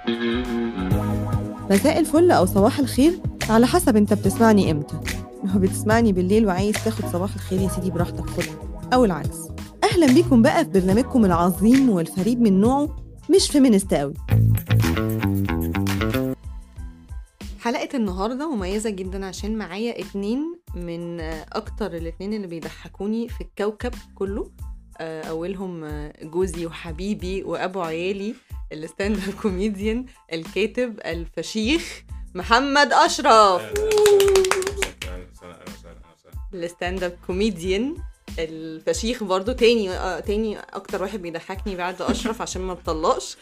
مساء الفل أو صباح الخير على حسب أنت بتسمعني إمتى لو بتسمعني بالليل وعايز تاخد صباح الخير يا سيدي براحتك خدها أو العكس أهلا بيكم بقى في برنامجكم العظيم والفريد من نوعه مش فيمينست قوي حلقة النهاردة مميزة جدا عشان معايا اتنين من أكتر الاتنين اللي بيضحكوني في الكوكب كله آه، أولهم آه، جوزي وحبيبي وأبو عيالي الستاند اب كوميديان الكاتب الفشيخ محمد أشرف الستاند اب كوميديان الفشيخ برضو تاني آه تاني اكتر واحد بيضحكني بعد اشرف عشان ما اتطلقش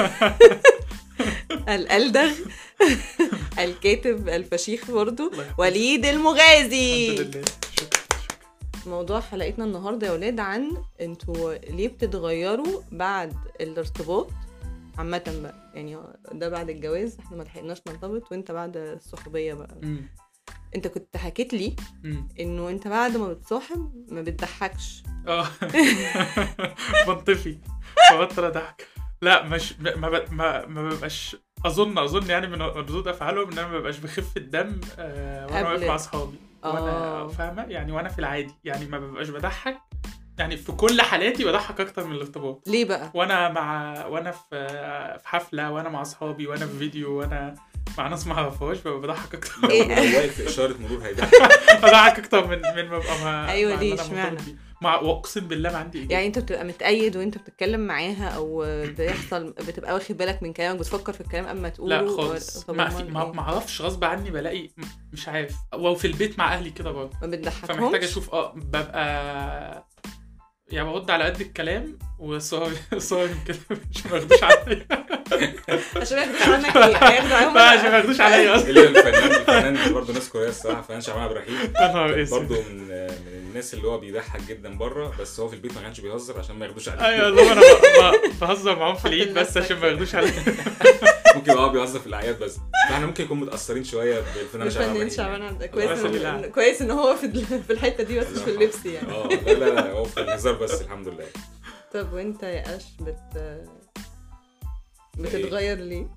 الالدغ الكاتب الفشيخ برضو وليد المغازي الحمد لله شكرا موضوع حلقتنا النهارده يا ولاد عن انتوا ليه بتتغيروا بعد الارتباط عامة بقى يعني ده بعد الجواز احنا ما لحقناش نرتبط وانت بعد الصحوبية بقى مم. انت كنت حكيت لي مم. انه انت بعد ما بتصاحب ما بتضحكش اه بنطفي ببطل اضحك لا مش ما ب- ما ما ببقاش اظن اظن يعني من ردود افعالهم ان انا ما ببقاش بخف الدم آه وانا قبل- واقف مع اصحابي وانا آه. فاهمه يعني وانا في العادي يعني ما ببقاش بضحك يعني في كل حالاتي بضحك اكتر من الارتباط ليه بقى وانا مع وانا في في حفله وانا مع اصحابي وانا في فيديو وانا مع ناس ما اعرفهاش ببقى بضحك اكتر لو إيه؟ لو واقف في اشاره مرور هيضحك بضحك اكتر من من ما ابقى مع أيوة مع ليه؟ اللي أنا مرتبط اشمعنى؟ بيه. مع واقسم بالله ما عندي إجابة. يعني انت بتبقى متأيد وانت بتتكلم معاها او بيحصل بتبقى واخد بالك من كلامك بتفكر في الكلام قبل ما تقوله لا خالص طب ما في أمال ما إيه؟ ما اعرفش غصب عني بلاقي م- مش عارف او في البيت مع اهلي كده برضه ما بتضحكهمش فمحتاج اشوف اه ببقى يعني برد على قد الكلام وصاري صاري كده مش ما ياخدوش عليا عشان ياخدوا عنك ايه هياخدوا عليهم لا عشان ما ياخدوش عليا اصلا الا الفنان الفنان دي برضه ناس كويسه الصراحه فنان شعبان عبد الرحيم يا نهار اسود برضه من من الناس اللي هو بيضحك جدا بره بس هو في البيت ما كانش بيهزر عشان ما ياخدوش عليه ايوه اللي هو انا ب- ب- بهزر معاهم في العيد بس حاطط عشان ما ياخدوش عليا ممكن يبقى هو بيهزر في الاعياد بس فاحنا ممكن نكون متاثرين شويه بالفنان شعبان عبد الفنان الرحيم شعبان عبد كويس الله إن- يخليه. كويس ان هو في ال- في الحته دي بس مش في اللبس يعني اه لا لا لا هو في الهزار بس الحمد لله طب وانت يا قش بت بتتغير ليه؟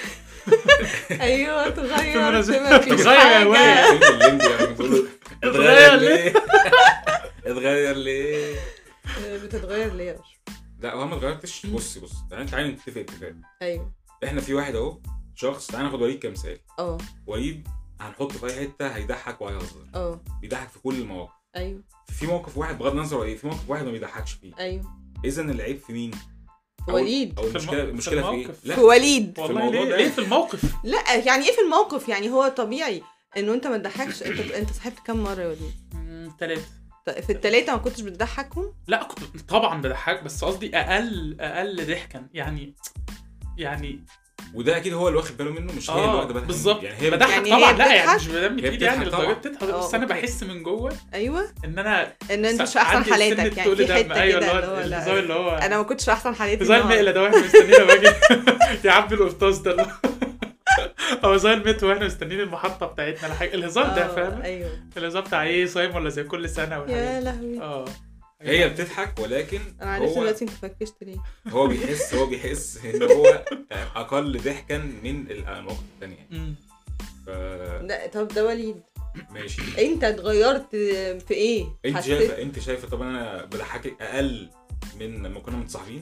ايوه تغير مناسبة- ما فيش تتغير يا حاجة. واد. فيلم الليمبي يعني بيقولوا اتغير اتغير ليه اتغير ليه بتتغير ليه يا قش؟ لا هو ما اتغيرتش بصي بص تعالى تعالى نتفق اتفاق ايوه احنا في واحد اهو شخص تعالى ناخد وليد كمثال اه وليد هنحطه في اي حته هيضحك وهيهزر اه بيضحك في كل المواقف ايوه في موقف واحد بغض النظر هو ايه في موقف واحد ما بيضحكش فيه ايوه اذا العيب في مين في أو- وليد او في المشكله المو- المشكله في في ايه الموقف. لا في وليد والله الموضوع ليه ده- ليه في الموقف لا يعني ايه في الموقف يعني هو طبيعي انه انت ما تضحكش انت انت صاحبت كام مره يا وليد ثلاثة ط- في التلاتة ما كنتش بتضحكهم لا كنت طبعا بضحك بس قصدي اقل اقل ضحكا يعني يعني وده اكيد هو اللي واخد باله منه مش هي اللي اه واخده بالها بالظبط منه. يعني هي بضحك يعني طبعا هي لا يعني بتضحك؟ مش بدم هي ايدي يعني بتضحك لدرجه طبعا. بتضحك اه، بس انا اوكي. بحس من جوه ايوه ان انا ان انت س- مش في احسن عندي سنة حالاتك يعني تقول في دم. حته ايوه كده اللي هو اللي الهزار هو اللي هو انا ما كنتش في احسن حالاتي زي النهاردة. المقلة ده واحنا مستنيين باجي يا عم القرطاس ده اللي هو- هو زي المترو واحنا مستنيين المحطة بتاعتنا الحاجة الهزار ده اه، فاهم ايوه الهزار بتاع ايه صايم ولا زي كل سنة يا والحاجات دي. لهوي اه هي بتضحك ولكن انا عرفت هو دلوقتي انت فكشت ليه هو بيحس هو بيحس ان هو اقل ضحكا من المواقف الثانيه أمم. ف لا طب ده وليد ماشي انت اتغيرت في ايه انت حسيت شايفه انت شايفه طب انا بضحكك اقل من لما كنا متصاحبين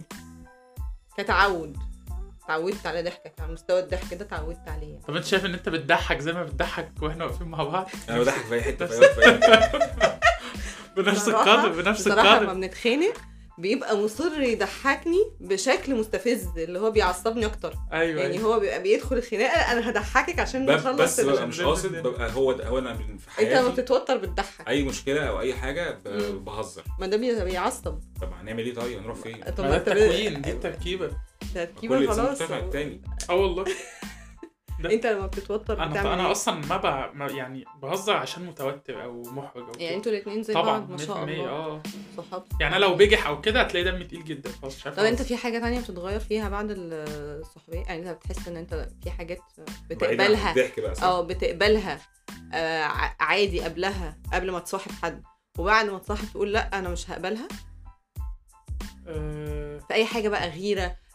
كتعود اتعودت على ضحكك على مستوى الضحك ده اتعودت عليه يعني. طب انت شايف ان انت بتضحك زي ما بتضحك واحنا واقفين مع بعض انا بضحك في اي حته في اي وقت في أي مكان. بنفس بصراحة- القدر بنفس بصراحه لما القدر بنتخانق بيبقى مصر يضحكني بشكل مستفز اللي هو بيعصبني اكتر ايوه يعني أيوة. هو بيبقى بيدخل الخناقه انا هضحكك عشان ب- نخلص بس ال- ببقى مش قاصد ببقى هو هو انا في انت لما حياتي بتتوتر بتضحك اي مشكله او اي حاجه ب- مم. بهزر ما ده بي- بيعصب طب هنعمل ايه طيب هنروح فين طب ما ده انت ب- التكوين دي التركيبه كل تركيبه انسان خلاص مختلف عن التاني اه والله انت لما بتتوتر انا بتعمل انا ايه؟ اصلا ما, ب... ما يعني بهزر عشان متوتر او محرج او يعني كده. انتوا الاثنين زي طبعا بعض ما شاء 100% الله اه صحاب يعني انا لو بجح او كده هتلاقي دمي تقيل جدا خلاص مش عارف طب انت أهزر. في حاجه تانية بتتغير فيها بعد الصحوبيه يعني انت بتحس ان انت في حاجات بعيد عن بتقبلها الضحك بقى صح؟ اه بتقبلها آه ع- عادي قبلها قبل ما تصاحب حد وبعد ما تصاحب تقول لا انا مش هقبلها آه، في اي حاجه بقى غيره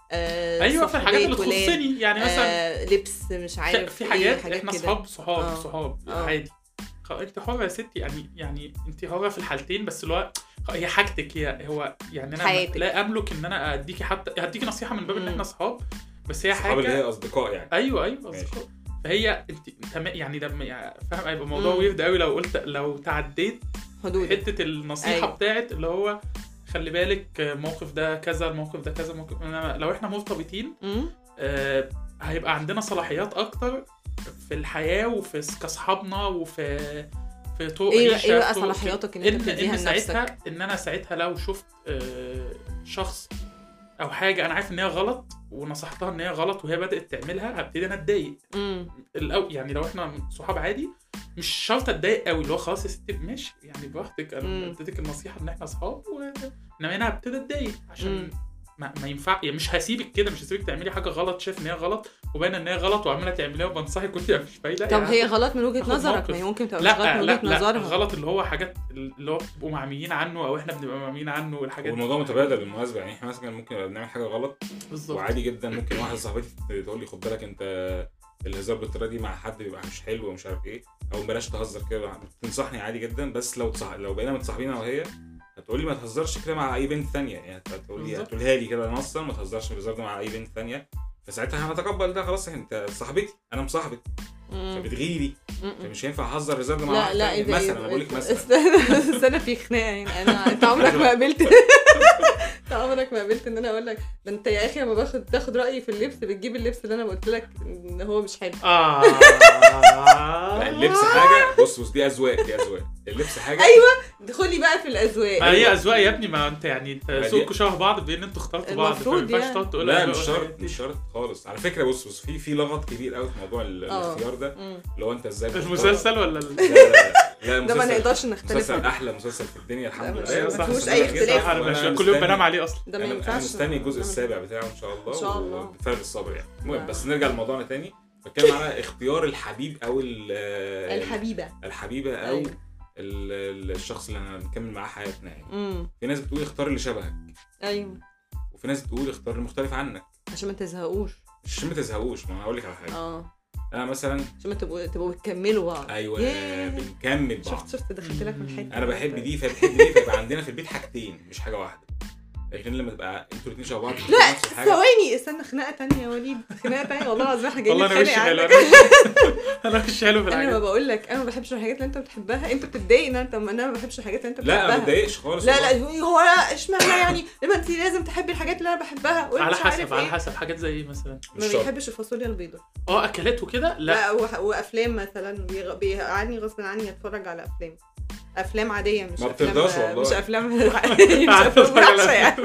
آه ايوه في الحاجات اللي صحوبية ولاد، تخصني يعني مثلا آه لبس مش في, عارف في إيه، حاجات احنا كده. اصحاب صحاب آه. صحاب آه. عادي خ- انت حره يا ستي يعني يعني انت حره في الحالتين بس اللي هو هي حاجتك هي هو يعني انا حياتك. لا املك ان انا اديكي حتى هديكي نصيحه من باب ان مم. احنا صحاب بس هي الصحاب اللي هي حاجه اصدقاء يعني ايوه ايوه ماشي. أصدقاء. فهي انت تمام يعني ده يعني فاهم هيبقى موضوع مم. ويرد قوي لو قلت لو تعديت حدود حته النصيحه أيوة. بتاعت اللي هو خلي بالك الموقف ده كذا الموقف ده كذا الموقف إنما لو احنا مرتبطين مم. آه، هيبقى عندنا صلاحيات اكتر في الحياه وفي س- كاصحابنا وفي في طرق ايه عيشة، ايه بقى طرق صلاحياتك ان ان انت تديها ان لنفسك ساعتها ان انا ساعتها لو شفت آه، شخص او حاجه انا عارف ان هي غلط ونصحتها ان هي غلط وهي بدات تعملها هبتدي انا اتضايق مم. الأو يعني لو احنا صحاب عادي مش شرط اتضايق قوي اللي هو خلاص يا ستي ماشي يعني براحتك انا مم. اديتك النصيحه ان احنا اصحاب و... انما انا هبتدي اتضايق عشان مم. ما, ما ينفع يعني مش هسيبك كده مش هسيبك تعملي حاجه غلط شايف ان هي غلط وباين ان هي غلط وعماله تعمليها وبنصحك وانت مش فايده طب يعني هي غلط من وجهة تاخد نظرك موقف. ما هي ممكن تبقى مش غلط لا من لا وجهة لا نظرها غلط اللي هو حاجات اللي هو بتبقوا معميين عنه او احنا بنبقى معميين عنه والحاجات دي. والموضوع متبادل بالمناسبه يعني احنا مثلا ممكن نبقى بنعمل حاجه غلط بالظبط وعادي جدا ممكن واحده صاحبتي تقول لي خد بالك انت الهزار بالطريقه دي مع حد بيبقى مش حلو ومش عارف ايه او بلاش تهزر كده تنصحني عادي جدا بس لو تصح... لو بقينا متصاحبين انا وهي هتقول لي ما تهزرش كده مع اي بنت ثانيه يعني هتقول لي بالظبط. هتقولها لي كده نصا ما تهزرش الهزار ده مع اي بنت ثانيه فساعتها هنتقبل ده خلاص انت صاحبتي انا مصاحبك مم. فبتغيري مم. فمش هينفع اهزر الهزار ده مع لا واحد لا تاني. ايه ده مثلا إيه انا ده؟ بقول لك مثلا استنى استنى في خناقه يعني انا انت عمرك ما قابلت انت عمرك ما قابلت ان انا اقول لك ده انت يا اخي لما باخد تاخد رايي في اللبس بتجيب اللبس اللي انا قلت لك ان هو مش حلو اه لا اللبس حاجه بص بص دي اذواق دي اذواق اللبس حاجه ايوه ادخلي بقى في الاذواق ما هي اذواق يا ابني ما انت يعني انت ما دي- ذوقكم شبه بعض بان انتوا اخترتوا بعض المفروض فما ينفعش يعني. تقعد تقول لا أذواق مش والحاجات شرط دي. مش شرط خالص على فكره بص بص في في لغط كبير قوي في موضوع ال- آه. الاختيار ده مم. اللي هو انت ازاي بتختار- المسلسل ولا ال... لا لا لا ده ما مسلسل- نقدرش نختلف مسلسل عليه احلى مسلسل في الدنيا الحمد لا، لله ما ايوه صح فيهوش بس أي أنا- اختلاف. صح، انا وأنا مش- كل يوم مستني- بنام عليه اصلا ده ما انا ينفعش أنا مستني الجزء السابع بتاعه ان شاء الله إن شاء الله. وبفارغ الصبر يعني المهم آه. بس نرجع لموضوعنا تاني بتكلم على اختيار الحبيب او ال- الحبيبه الحبيبه او أيوة. ال- ال- الشخص اللي هنكمل معاه حياتنا يعني امم في ناس بتقول اختار اللي شبهك ايوه وفي ناس بتقول اختار اللي مختلف عنك عشان ما تزهقوش مش عشان ما تزهقوش ما انا هقول لك على حاجه اه انا مثلا عشان ما تبقوا تبقوا بتكملوا بعض ايوه ياه. بنكمل بعض شفت شفت دخلت لك من حته انا بحب دي فبحب دي فيبقى عندنا في البيت حاجتين مش حاجه واحده لكن لما تبقى انتوا الاثنين شبه بعض لا نفس الحاجه ثواني استنى خناقه تانية يا وليد خناقه تانية والله العظيم احنا جايين والله انا وشي نتخانق حلو عنك. انا انا وشي حلو في انا ما الحاجات بقول لك انا ما بحبش الحاجات اللي انت بتحبها انت بتتضايق ان انت ما انا ما بحبش الحاجات اللي انت بتحبها لا ما بتضايقش خالص لا والله. لا هو أنا اشمعنى يعني لما انت لازم تحبي الحاجات اللي انا بحبها وانت على مش عارف حسب على ايه حسب حاجات زي ايه مثلا مش ما شرط. بيحبش الفاصوليا البيضاء اه اكلات وكده لا لا وح- وافلام مثلا بيغ- بيقعدني غصب عني اتفرج على افلام افلام عاديه مش ما افلام بترضاش والله. مش افلام مش افلام وحشه يعني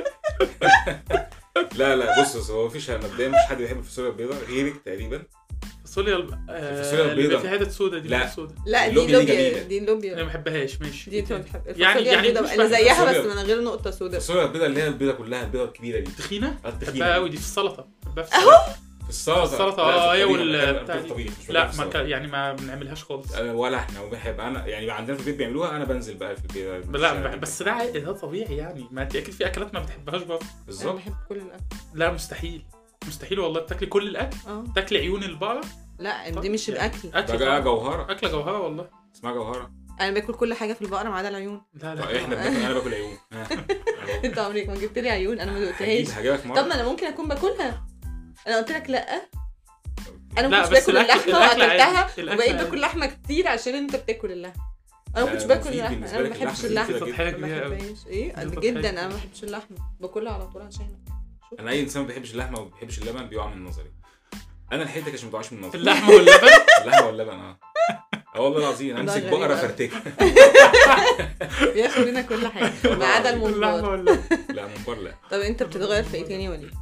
لا لا بص بص، هو مفيش مبدئيا مفيش حد بيحب الفاصوليا البيضاء غيرك تقريبا الفاصوليا الب- آه، الفاصوليا اللي بيبقى البيضاء. في حتت سودا دي لا. مش سودا لا دي اللوبيا دي لوبيا جميلة. دي انا لوبيا ما بحبهاش ماشي دي انت ما بتحب يعني- الفاصوليا يعني البيضاء مش اللي بحب زيها بس الفاصوليا. من غير نقطه سوداء الفاصوليا البيضاء اللي هي البيضاء كلها البيضاء الكبيره دي تخينه التخينة بحبها دي. قوي دي في السلطه بحبها في السلطه في السلطه السلطة، لا، في اه، هي الطبيخ، وال- أنا بحب بتاع دي. الطبيخ مش لا بحب ما السلطة. ك... يعني ما بنعملهاش خالص أنا ولا احنا وبحب انا يعني عندنا في البيت بيعملوها انا بنزل بقى في البيت لا بح- بس ده عادي ده طبيعي يعني ما انت اكيد في اكلات ما بتحبهاش برضه انا بالظبط بحب كل الاكل لا مستحيل مستحيل والله بتاكلي كل الاكل اه تاكلي عيون البقره لا طب دي مش يعني. الاكل اكل بقى طبعاً. جوهره اكله جوهره والله اسمها جوهره انا باكل كل حاجه في البقره ما عدا العيون لا طيب لا احنا بناكل انا باكل عيون ها. انت عمرك ما جبت لي عيون انا ما هجيب دقتهاش هجيبك طب مره ما انا ممكن اكون باكلها انا قلت لك لا انا ما لا، كنتش بس باكل الأكل- اللحمه الأكل واكلتها عادي. الأكل وبقيت عادي. باكل لحمه كتير عشان انت بتاكل اللحمه انا ما لا، كنتش باكل مفيد اللحمه بالنسبة انا ما لك بحبش اللحمة اللحمه كده تضحية ما كبيرة أوي. بحبهاش ايه دي تضحية جدا انا كبيرة. ما بحبش اللحمه باكلها على طول عشانك انا اي انسان ما بيحبش اللحمه وما بيحبش اللبن بيقع من نظري انا لحقتك عشان ما تقعش من نظري اللحمه واللبن اللحمه واللبن اه اه والله العظيم ده امسك غريب بقره أوي. فرتكها بياخد لنا كل حاجه ما عدا اللحمه الممبار واللبن لا منبر لا طب انت بتتغير في ايه تاني يا وليد؟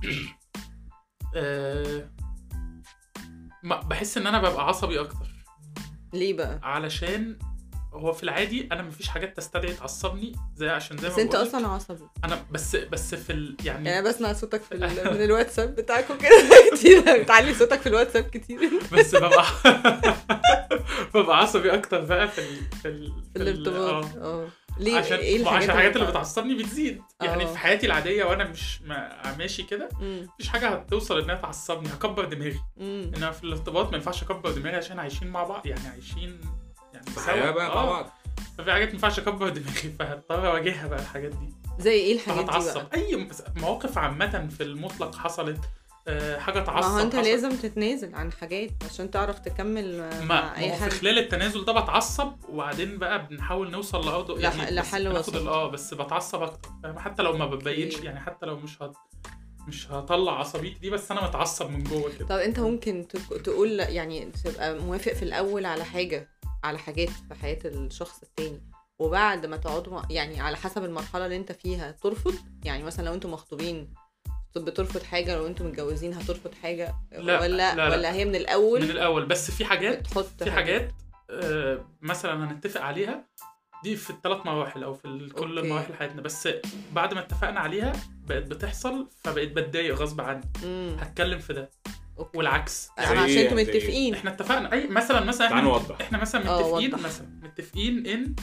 آه، ما بحس ان انا ببقى عصبي اكتر ليه بقى؟ علشان هو في العادي انا مفيش حاجات تستدعي تعصبني زي عشان زي ما بس انت بقولك، اصلا عصبي انا بس بس في ال... يعني يعني انا بسمع صوتك في ال- من الواتساب بتاعكم كده كتير بتعلي صوتك في الواتساب كتير بس ببقى ببقى عصبي اكتر بقى في ال... في, ال... في الارتباط اه اه ليه عشان ايه عشان الحاجات الحاجات اللي بتاع- بتعصبني بتزيد يعني آه. في حياتي العاديه وانا مش ما- ماشي كده مم. مفيش حاجه هتوصل انها تعصبني هكبر دماغي مم. انما في الارتباط ما ينفعش اكبر دماغي عشان عايشين مع بعض يعني عايشين يعني في سوا. حياه بقى مع آه. بعض ففي حاجات ما ينفعش اكبر دماغي فهضطر اواجهها بقى الحاجات دي زي ايه الحاجات دي فهتعصب بقى اي م- مواقف عامه في المطلق حصلت آه، حاجه ما تعصب هو انت حصل- لازم تتنازل عن حاجات عشان تعرف تكمل مع ما مع ما اي هو في حد خلال التنازل ده بتعصب وبعدين بقى بنحاول نوصل لأرض لح- بس لحل بناخد وسط. ال- اه بس بتعصب اكتر فاهم؟ حتى لو ما ببينش اوكي. يعني حتى لو مش هت مش هطلع عصبيتي دي بس انا متعصب من جوه كده طب انت ممكن تك- تقول لا- يعني تبقى موافق في الاول على حاجه على حاجات في حياه الشخص التاني وبعد ما تقعدوا مع- يعني على حسب المرحله اللي انت فيها ترفض يعني مثلا لو انتوا مخطوبين بترفض حاجه لو انتوا متجوزين هترفض حاجه لا، ولا لا، لا. ولا هي من الاول من الاول بس في حاجات بتحط في حاجات آه، مثلا هنتفق عليها دي في الثلاث مراحل او في ال- كل أوكي. مراحل حياتنا بس بعد ما اتفقنا عليها بقت بتحصل فبقيت بتضايق غصب عني مم. هتكلم في ده أوكي. والعكس زي عشان إيه؟ انتوا زي إيه؟ متفقين احنا اتفقنا اي مثلا مثلا تعال احنا نوضح احنا مثلا اه، متفقين وضح. مثلا متفقين ان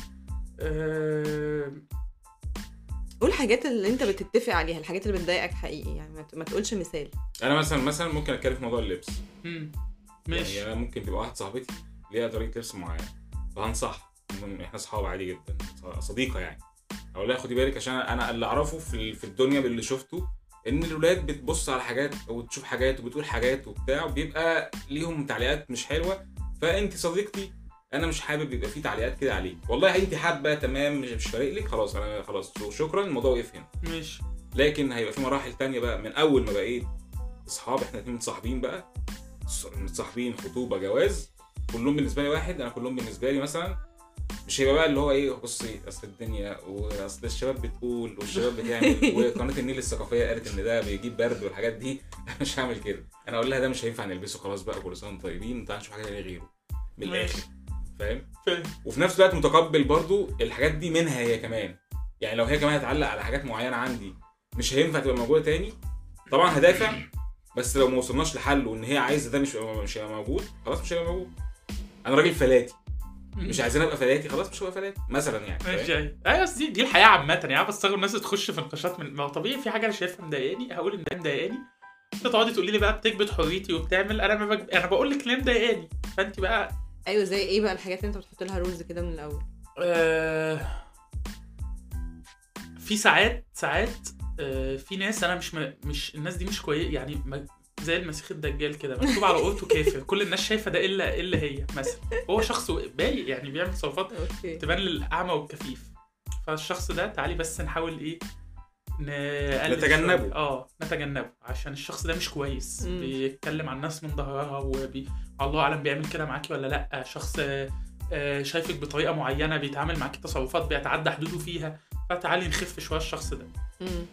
آه، قول الحاجات اللي انت بتتفق عليها الحاجات اللي بتضايقك حقيقي يعني ما ت- ما تقولش مثال انا مثلا مثلا ممكن اتكلم في موضوع اللبس مم، يعني ماشي انا ممكن تبقى واحده صاحبتي ليها طريقه لبس معينه فهنصح احنا اصحاب عادي جدا صديقه يعني اقول لها خدي بالك عشان انا اللي اعرفه في ال- في الدنيا باللي شفته ان الولاد بتبص على حاجات وتشوف حاجات وبتقول حاجات وبتاع وبيبقى ليهم تعليقات مش حلوه فانت صديقتي انا مش حابب يبقى في تعليقات كده عليك والله انت حابه تمام مش مش فارق لك خلاص انا خلاص شكرا الموضوع وقف هنا ماشي لكن هيبقى في مراحل تانية بقى من اول ما بقيت اصحاب احنا اتنين متصاحبين بقى ص- متصاحبين خطوبه جواز كلهم بالنسبه لي واحد انا كلهم بالنسبه لي مثلا مش هيبقى بقى اللي هو ايه بصي اصل الدنيا واصل الشباب بتقول والشباب بتعمل وقناه النيل الثقافيه قالت ان ده بيجيب برد والحاجات دي انا مش هعمل كده انا اقول لها ده مش هينفع نلبسه خلاص بقى كل سنه وانتم طيبين تعالى نشوف حاجه تانية غيره من الاخر ماشي. فاهم فاهم وفي نفس الوقت متقبل برضو الحاجات دي منها هي كمان يعني لو هي كمان هتعلق على حاجات معينه عندي مش هينفع تبقى موجوده تاني طبعا هدافع بس لو ما وصلناش لحل وان هي عايزه ده مش هيبقى مش هيبقى موجود خلاص مش هيبقى موجود انا راجل فلاتي مش عايزين ابقى فلاتي خلاص مش هبقى فلاتي مثلا يعني فاهم؟ ماشي ايوه ايوه بس دي دي الحياه عامه يعني أنا بستغرب الناس تخش في نقاشات من ما هو طبيعي في حاجه انا شايفها مضايقاني هقول ان ده مضايقاني انت تقعدي تقولي لي بقى بتكبت حريتي وبتعمل انا ما بج... انا بقول لك ليه مضايقاني فانت بقى ايوه زي ايه بقى الحاجات اللي انت بتحط لها رولز كده من الاول آه... في ساعات ساعات آه... في ناس انا مش م... مش الناس دي مش كويس يعني ما... زي المسيح الدجال كده مكتوب على قوته كافر كل الناس شايفه ده الا الا هي مثلا هو شخص بايق يعني بيعمل تصرفات اوكي تبان للاعمى والكفيف فالشخص ده تعالي بس نحاول ايه نقلل نتجنبه. شوية. اه نتجنبه عشان الشخص ده مش كويس مم. بيتكلم عن الناس من ظهرها وبي... الله اعلم بيعمل كده معاكي ولا لا شخص آه، آه، شايفك بطريقه معينه بيتعامل معاكي تصرفات بيتعدى حدوده فيها فتعالي نخف شويه الشخص ده مم.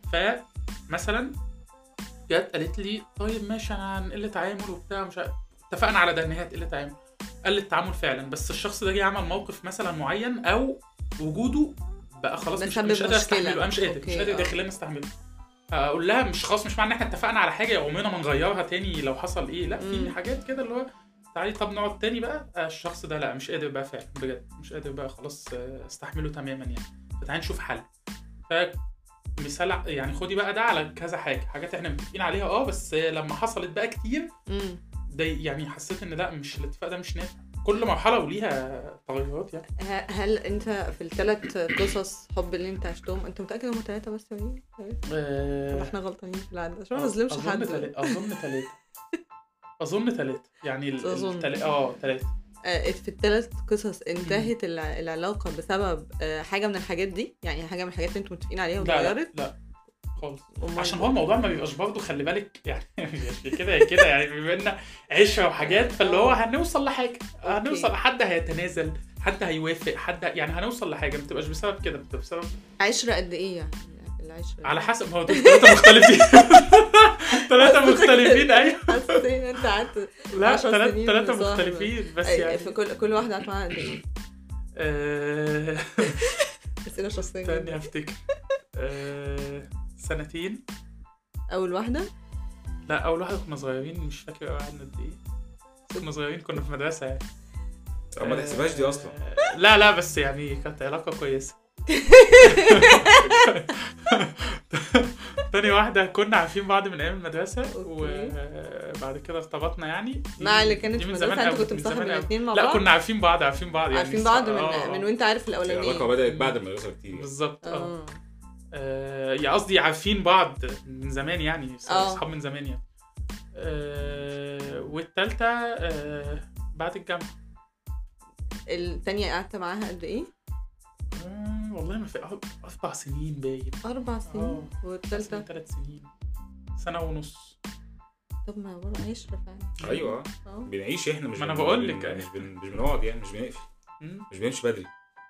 فمثلا جت قالت لي طيب ماشي انا هنقل تعامل وبتاع مش عارف اتفقنا على ده ان هي هتقل تعامل قل التعامل فعلا بس الشخص ده جه عمل موقف مثلا معين او وجوده بقى خلاص مش, مسبب مش قادر مشكلة. استحمله انا مش قادر أوكي، مش قادر آه. يدخلني استحمله اقول لها مش خلاص مش معنى ان احنا اتفقنا على حاجه عمرنا ما نغيرها تاني لو حصل ايه لا في مم. حاجات كده اللي هو تعالي طب نقعد تاني بقى آه، الشخص ده لا مش قادر بقى فعلا بجد مش قادر بقى خلاص آه، استحمله تماما يعني فتعالي نشوف حل ف مثال ع- يعني خدي بقى ده على كذا حاجه حاجات احنا متفقين عليها اه بس لما حصلت بقى كتير مم. ده يعني حسيت ان لا مش الاتفاق ده مش نافع كل مرحله وليها تغيرات يعني ه- هل انت في الثلاث قصص حب اللي انت عشتهم انت متاكد هم ثلاثه بس يا وليد؟ ولا آه، احنا غلطانين في العدد عشان ما نظلمش اظن حد تلاتة اظن ثلاثه اظن ثلاثه يعني ال- أظن. التلا- اه ثلاثه آه، في الثلاث قصص انتهت الع- العلاقه بسبب آه، حاجه من الحاجات دي يعني حاجه من الحاجات اللي انتوا متفقين عليها لا لا واتغيرت لا خالص أمال عشان هو الموضوع ما بيبقاش برضه خلي بالك يعني مش كده يا كده يعني بما ان عشره وحاجات فاللي هو هنوصل لحاجه هنوصل حد هيتنازل حد هيوافق حد يعني هنوصل لحاجه ما بتبقاش بسبب كده بتبقى بسبب عشره قد ايه يعني العشره على حسب ما هو دول ثلاثه مختلفين ثلاثه مختلفين ايوه حاسس ان انت قعدت لا عشر ثلاثه سنين ثلاثه مصاحبة. مختلفين بس أي- يعني في كل كل واحده قعدت معاها قد ايه؟ آه، اسئله شخصيه استني جدا. افتكر آه، سنتين اول واحده لا اول واحده كنا صغيرين مش فاكر قوي قعدنا قد ايه كنا صغيرين كنا في مدرسه يعني طب ما تحسبهاش دي اصلا آه، لا لا بس يعني كانت علاقه كويسه تاني واحدة كنا عارفين بعض من أيام المدرسة أوكي. وبعد كده ارتبطنا يعني دي- مع اللي كانت دي في من المدرسه زمان انت أوي، كنت من مصاحب زمان أوي. الاثنين مع لا بعض كنا عارفين بعض عارفين بعض يعني عارفين بعض من آه، آه. من وانت عارف العلاقه الاولانيه بدات بعد المدرسه بكتير يعني. بالظبط اه اه آه، يا قصدي عارفين بعض من زمان يعني آه. اصحاب من زمان يعني آه، والتالتة آه، بعد الجامعة الثانيه قعدت معاها قد ايه؟ آه، والله ما في أربع سنين باين اربع سنين آه. والثالثه ثلاث سنين سنة ونص طب ما برضه عشرة فعلا ايوه اه بنعيش احنا مش ما أنا بن- بقول بن- لك. مش بن- مش بنقعد يعني مش بنقفل مم. مش بنمشي بدري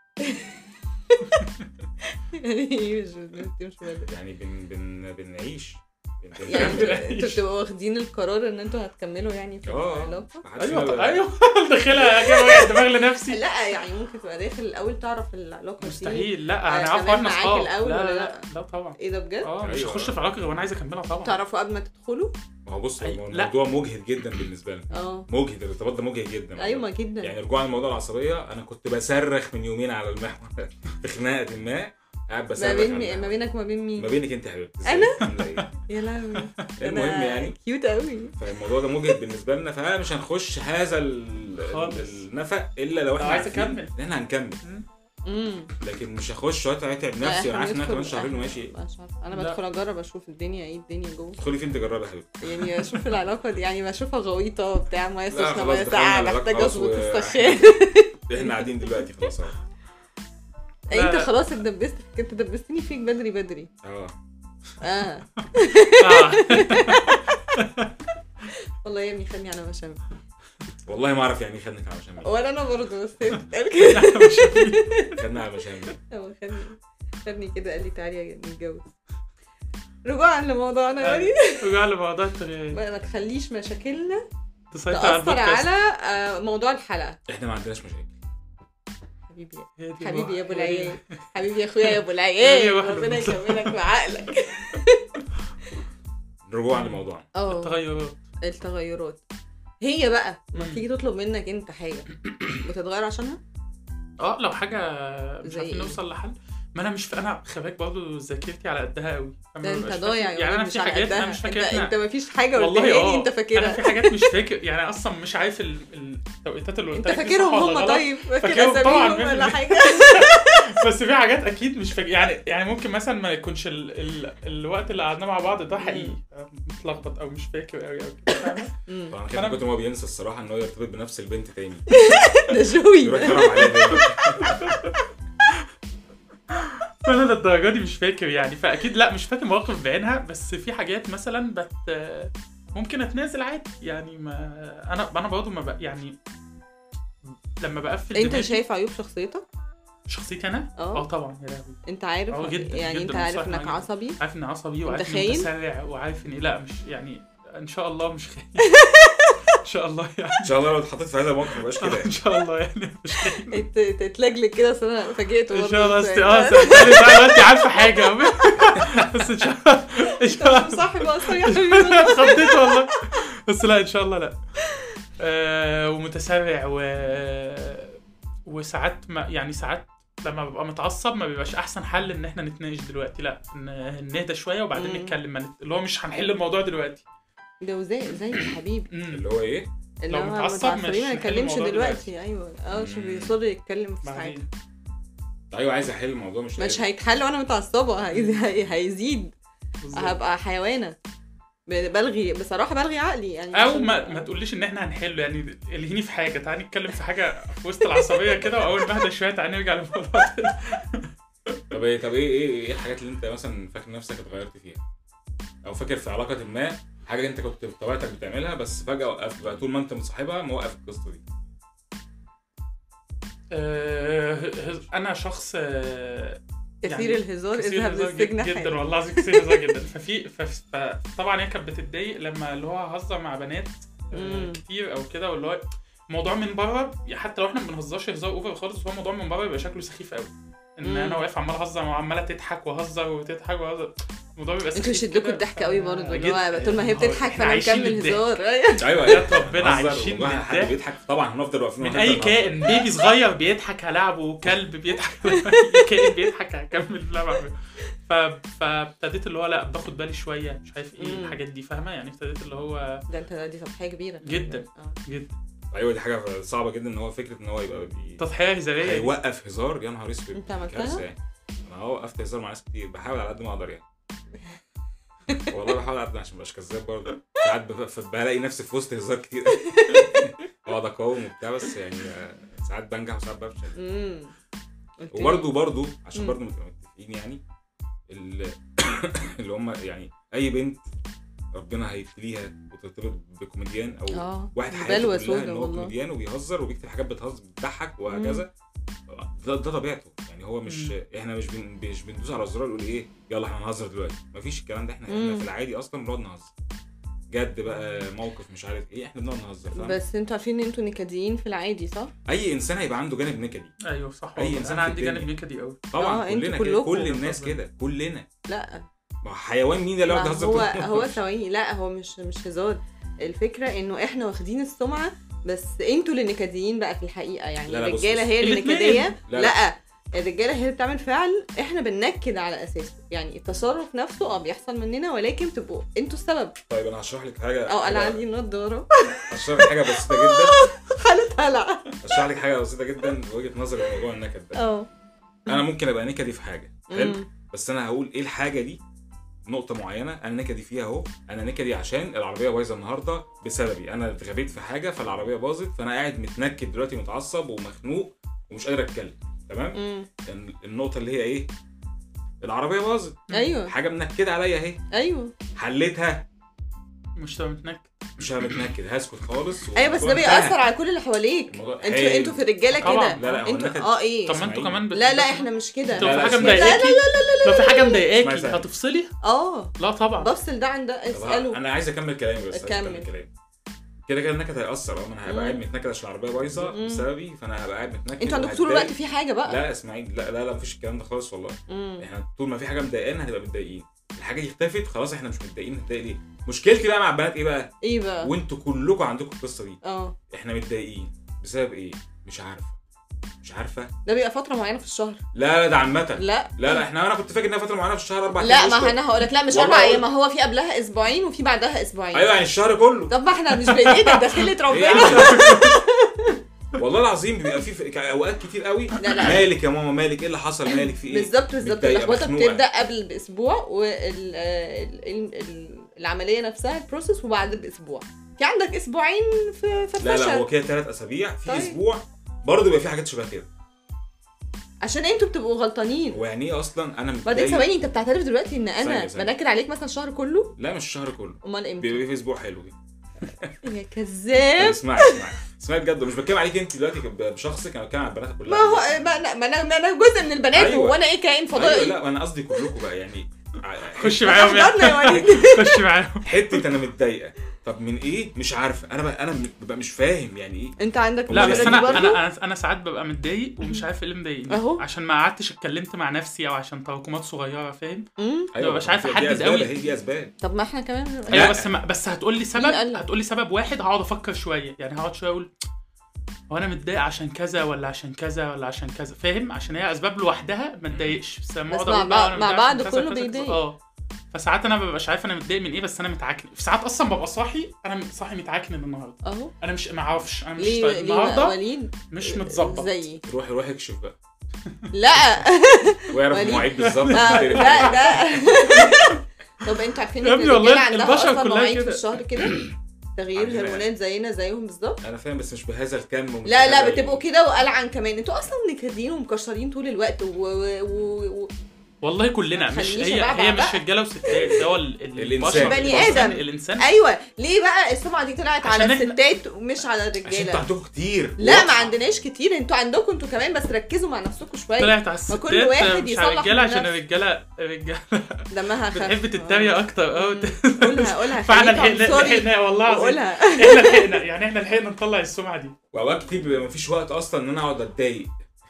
يعني ايه مش بت- مش بدري يعني بن بن بنعيش بن- يعني بنكمل. انتوا انتوا بتبقوا واخدين القرار ان انتوا هتكملوا يعني في اه العلاقه محدش ايوه فينا- طب ايوه داخلها كده وقع دماغ لنفسي لا يعني ممكن تبقى داخل الاول تعرف العلاقه دي مستحيل لا آه، انا عارف تمام احنا معاك اصحاب الأول لا ولا لا لا؟ لا طبعا ايه ده بجد؟ اه مش أيوة. هخش في علاقه غير وانا عايز اكملها طبعا تعرفوا قبل ما تدخلوا؟ ما هو بص أي- هو لا. الموضوع مجهد جدا بالنسبه لنا اه مجهد الارتباط ده مجهد جدا ايوه ما جدا يعني رجوعا لموضوع العصبيه انا كنت بصرخ من يومين على المحور في خناقه ما قاعد بصرخ ما بين على مي- ما المحور. بينك وما بين مين؟ ما بينك انت يا حبيبتي إزاي؟ أنا؟ عاملة إيه؟ يا لهوي ده المهم أنا يعني كيوت قوي فالموضوع ده مجهد بالنسبه لنا فمش هنخش هذا ال- خالص. النفق الا لو احنا لو عايز عارفين أكمل. ان احنا هنكمل امم لكن مش هخش وقت اتعب نفسي وانا عارف ان انا كمان شهرين وماشي مش عارفه انا لا. بدخل اجرب اشوف الدنيا ايه الدنيا جوه ادخلي فين تجربي يا حبيبتي يعني اشوف العلاقه دي يعني بشوفها غويطه وبتاع ما لا، يسخنه خلاص ما دخلنا ساقعه العلاقة محتاجه خلاص اظبط و- السخان احنا قاعدين دلوقتي خلاص اهو انت لا. خلاص اتدبست انت دبستني فيك بدري بدري اه اه آه. والله يا ابني خدني على مشامي والله ما اعرف يعني ايه خدنك على مشامل ولا انا برضه بس هي بتتقال كده خدنا على مشامل هو خدني خدني كده قال لي تعالي نتجوز رجوعا لموضوعنا يعني رجع لموضوع التغيير ما ما تخليش مشاكلنا تسيطر على تأثر البودكاست على آه، موضوع الحلقة احنا ما عندناش مشاكل حبيبي هي دي حبيبي يا ابو هي دي- العيال حبيبي يا اخويا يا ابو هي العيال واحدة ربنا بالظبط. يكملك بعقلك رجوعا لموضوعنا اه التغيرات التغيرات هي بقى ما مم. تيجي تطلب منك انت حاجه بتتغير عشانها اه لو حاجه مش زي عارفين إيه؟ نوصل لحل ما انا مش ف... انا خباك برضه ذاكرتي على قدها قوي فما ده انت ببقاش ضايع فاكر- يا يعني انا ولد في مش على حاجات انا قدها. مش فاكر انت إحنا- انت ما فيش حاجه والله قدامي اه انت انا فاكرها في حاجات مش فاكر يعني اصلا مش عارف ال- التوقيتات اللي انت قلت لك دي صح فاكرهم ولا هم غلط. طيب فاكر فاكرهم طبعاً، اساميهم ولا 100%. حاجه بس في حاجات اكيد مش فاكر يعني يعني ممكن مثلا ما يكونش ال... ال... الوقت اللي قعدناه مع بعض ده حقيقي متلخبط او مش فاكر قوي او كده فاهمة؟ مم. طبعا فأنا- كان من كتر ما هو بينسى الصراحه ان هو يرتبط بنفس البنت تاني ده جوي يروح يضرب عليها تاني فانا للدرجه دي مش فاكر يعني فاكيد لا مش فاكر مواقف بعينها بس في حاجات مثلا بت ممكن اتنازل عادي يعني ما انا انا برضه ما بق... يعني لما بقفل انت دماغي- شايف عيوب شخصيتك شخصيتي انا اه. اه طبعا يا لهوي انت عارف اه جدا، يعني جدا انت عارف بصراحة انك جدا. عصبي عارف اني عصبي انت وعارف اني خاين؟ متسرع وعارف اني لا مش يعني ان شاء الله مش خاين ان شاء الله يعني ان شاء الله لو اتحطيت في هذا الموقف ما يبقاش كده ان شاء الله يعني مش خاين ت- تتلجلج كده اصل انا فاجئت ان برضه شاء الله بس- است... اه صدقني بقى انت عارفه حاجه بس ان شاء الله ان شاء الله انت مش صاحب اصلا يا حبيبي اتخضيت والله بس لا ان شاء الله لا آه ومتسرع و وساعات ما يعني ساعات لما ببقى متعصب ما بيبقاش احسن حل ان احنا نتناقش دلوقتي لا ن- نهدى شويه وبعدين مم. نتكلم ما نت... اللي هو مش هنحل الموضوع دلوقتي ده وزي زي يا حبيبي مم. اللي هو ايه اللي لو هو متعصب متعصبين مش ما نحل نتكلمش الموضوع دلوقتي ايوه اه شو مم. بيصر يتكلم في ساعتها بعدين ايوه عايز احل الموضوع مش مش قادر. هيتحل وانا متعصبه هي- هي- هيزيد بالظبط. هبقى حيوانه ب- بلغي بصراحه بلغي عقلي يعني او عشان- ما ما تقوليش ان احنا هنحله يعني الهيني في حاجه تعالي نتكلم في حاجه في وسط العصبيه كده واول ما اهدى شويه تعالى نرجع للموضوع تاني. طب ايه طب ايه ايه ايه الحاجات اللي انت مثلا فاكر نفسك اتغيرت فيها او فاكر في علاقه ما حاجه انت كنت بطبيعتك بتعملها بس فجاه وقفت بقى طول ما انت مصاحبها موقف القصه دي آه، انا شخص آه، كثير يعني الهزار كثير اذهب هزار للسجن جد- جدا حالا والله العظيم كثير هزار جدا ففي ف- فطبعا هي كانت بتتضايق لما اللي هو هزر مع بنات آه، مم. كتير او كده واللي هو الموضوع من بره حتى لو احنا ما بنهزرش هزار اوفر خالص بس هو الموضوع من بره بيبقى شكله سخيف قوي ان مم. انا واقف عمال اهزر وعماله تضحك واهزر وتضحك واهزر الموضوع بيبقى انتوا سخيف يشدكوا كده. الضحك قوي برضه اللي جدا. هو طول ما هي هو بتضحك إحنا فانا عايشين مكمل للضحك. هزار أيوة. ايوه يا ربنا هنهزر عايشين والله حد بالضحك. بيضحك طبعا هنفضل واقفين من ونفضل اي نهزر. كائن بيبي صغير بيضحك هلعبه كلب بيضحك اي كائن بيضحك هكمل لعبه ف... فابتديت اللي هو لا باخد بالي شويه مش عارف ايه مم. الحاجات دي فاهمه يعني ابتديت اللي هو ده انت دي تضحيه كبيره جدا. اه جدا ايوه دي حاجه صعبه جدا ان هو فكره ان هو يبقى بي... تضحيه هزاريه دي. هيوقف هزار يا نهار اسود انت عملتها؟ كارثة يعني. انا اه وقفت هزار مع ناس كتير بحاول على قد ما اقدر يعني والله بحاول على قد عشان مبقاش كذاب برضه ساعات بف- ف- بلاقي نفسي في وسط هزار كتير اقعد اقاوم وبتاع بس يعني آه، ساعات بنجح وساعات بفشل امم قلت لي. وبرضه برضه عشان مم. برضه نبقى متفقين يعني ال- اللي هم يعني اي بنت ربنا هيبتليها وترتبط بكوميديان او اه واحد بلوى حياته كلها سودا ان هو والله. كوميديان وبيهزر وبيكتب حاجات بتهزر بتضحك وهكذا ده, ده طبيعته يعني هو مش مم. احنا مش بن... مش بندوس على الزرار نقول ايه يلا احنا هنهزر دلوقتي مفيش الكلام ده احنا احنا مم. في العادي اصلا بنقعد نهزر جد بقى موقف مش عارف ايه احنا بنقعد نهزر فاهم بس انتوا عارفين ان انتوا نكديين في العادي صح؟ اي انسان هيبقى عنده جانب نكدي ايوه صح أي والله. إنسان انا في عندي الدنيا. جانب نكدي قوي طبعا آه، انتوا كلنا كده كلكم. كل الناس كده كلنا لا ما هو حيوان مين ده اللي يقعد ما يهزر هو طول الوقت؟ هو ثواني لا هو مش مش هزار الفكره انه احنا واخدين السمعه بس انتوا اللي نكديين بقى في الحقيقه يعني لا لا، بص، الرجاله بص. هي اللي الاتنين. نكديه لا، لا, لا. الرجاله هي اللي بتعمل فعل احنا بننكد على اساسه يعني التصرف نفسه اه بيحصل مننا ولكن تبقوا انتوا السبب طيب انا هشرح لك حاجه او انا حاجة- عندي نضاره هشرح لك حاجه بسيطه جدا حاله هلع هشرح لك حاجه بسيطه جدا وجهه نظري في موضوع النكد ده اه انا ممكن ابقى نكدي في حاجه حلو مم. بس انا هقول ايه الحاجه دي نقطة معينة أنا نكدي فيها أهو، أنا نكدي عشان العربية بايظة النهاردة بسببي، أنا اتغبيت في حاجة فالعربية باظت فأنا قاعد متنكد دلوقتي متعصب ومخنوق ومش قادر أتكلم، تمام؟ مم. ال- النقطة اللي هي إيه؟ العربية باظت، ايوه حاجة منكدة عليا أهي، ايوه حليتها مش تبقى متنكد مش هبقى متنكد هسكت خالص ايوه بس ده والموضوع بيأثر على كل اللي حواليك الموضوع انتوا حلو. انتوا في الرجاله طبعاً. كده لا لا هو انتوا النكد اه ايه طب ما انتوا كمان بت- لا لا احنا مش كده لو لا، في لا، حاجه اسمعي. مضايقاكي لو في حاجه اسمعي مضايقاكي ساعة. هتفصلي اه لا طبعا بفصل ده عن ده طب اساله انا عايز اكمل كلامي بس عايز كمل. اكمل كلامي كده كده النكد هيأثر اه ما انا هبقى مم. قاعد متنكد عشان العربية بايظة مم. بسببي فانا هبقى قاعد متنكد انتوا عندكم طول وهتضايق. الوقت في حاجه بقى لا اسمعي لا لا لا مفيش الكلام ده خالص والله مم. احنا طول ما في حاجه مضايقانا هنبقى متضايقين الحاجه دي اختفت خلاص احنا مش متضايقين نتضايق ليه مشكلتي بقى مع البنات ايه بقى ايه بقى وانتوا كلكم عندكم القصه دي اه احنا متضايقين بسبب ايه مش عارفه مش عارفه ده بيبقى فتره معينه في الشهر لا لا ده عامه لا لا لا احنا انا كنت فاكر انها فتره معينه في الشهر اربع لا أيام ما أشهر. انا هقول لك لا مش والله اربع أقول- ايام ما هو في قبلها اسبوعين وفي بعدها اسبوعين ايوه يعني الشهر كله طب ما احنا مش بايدينا ده خلة إيه ربنا يعني؟ والله العظيم بيبقى في في اوقات كتير قوي لا، لا. مالك يا ماما مالك ايه اللي حصل مالك في ايه بالظبط بالظبط متضايقة، اللخبطه مخنوقة. بتبدا قبل باسبوع والعمليه نفسها البروسيس وبعد باسبوع في عندك اسبوعين في لا فرفشه لا هو كده ثلاث اسابيع في طيب. اسبوع برضه بيبقى في حاجات شبه كده عشان انتوا بتبقوا غلطانين هو يعني ايه اصلا انا بعدين متضايق ثواني انت بتعترف دلوقتي ان انا ثانية، ثانية. بنكد عليك مثلا الشهر كله لا مش الشهر كله امال امتى بيبقى في اسبوع حلو كده يا طب كذاب اسمعي اسمعي اسمعي بجد مش بتكلم عليك انت دلوقتي بشخصك انا بتكلم على البنات كلها ما هو ما انا ما انا, ما أنا جزء من البنات أيوة. هو انا ايه كائن ايوه فضائي لا انا قصدي كلكم بقى يعني خش معاهم يا احضرنا يا وليد خش معاهم حته انا متضايقه طب من ايه مش عارفه انا بقى انا ببقى مش فاهم يعني ايه انت عندك لا أمال بس يعني انا برضو؟ انا انا انا ساعات ببقى متضايق ومش عارف ايه اللي مضايقني أهو. عشان ما قعدتش اتكلمت مع نفسي او عشان تراكمات صغيره فاهم مم. لا، مش عارف دي- دي أحدد أسباب قوي. هي دي اسباب طب ما احنا كمان بنبقى- ايوه لا. بس ما بس هتقول لي سبب مين قال لك؟ هتقول لي سبب واحد هقعد افكر شويه يعني هقعد شويه اقول هو انا متضايق عشان كذا ولا عشان كذا ولا عشان كذا فاهم عشان هي اسباب لوحدها ما تضايقش بس لما بس اقعد مع اقول بقى بعض- أنا مع متضايق عشان بعض كذا كله كذا كذا. بيضايق. اه فساعات انا مببقاش عارف انا متضايق من ايه بس انا متعكن في ساعات اصلا ببقى صاحي انا صاحي متعكن النهارده اهو انا مش ما اعرفش انا مش ليه طايق. ليه بقى النهارده وليد مش متظبط زيي روح روح اكشف بقى لا ويعرف وليد. المواعيد بالظبط لا يختلف. لا ده طب انتوا عارفين يا ان ابني والله الرجاله عندها البشر اصلا كلها مواعيد في كده. الشهر كده تغيير عندنا. هرمونات زينا زيهم بالظبط انا فاهم بس مش بهذا الكم ومش لا لا بهذا ال- بتبقوا كده وقلعن كمان انتوا اصلا نكدين ومكشرين طول الوقت و... و... و... و... والله كلنا ما مش تخلينيش هي أبعبع هي مش بقى. رجاله وستات هو ال- ال- الإنسان. البشر بني الإنسان- آدم. الانسان ايوه ليه بقى السمعه دي طلعت على عشان إحنا- الستات ومش على عشان انتوا الرجاله عندكم كتير لا ما واضحة. عندناش كتير انتوا عندكم انتوا كمان بس ركزوا مع نفسكم شويه طلعت على ما كل الستات واحد مش على يصلح الرجاله من عشان نفسه. الرجاله الرجاله دمها خف بتحب تتريق اكتر اه مم. قولها قولها فاحنا خليك لحقنا عنصري لحقنا والله العظيم وقولها احنا لحقنا يعني احنا لحقنا نطلع السمعه دي واوقات كتير بيبقى مفيش وقت اصلا ان انا اقعد اتضايق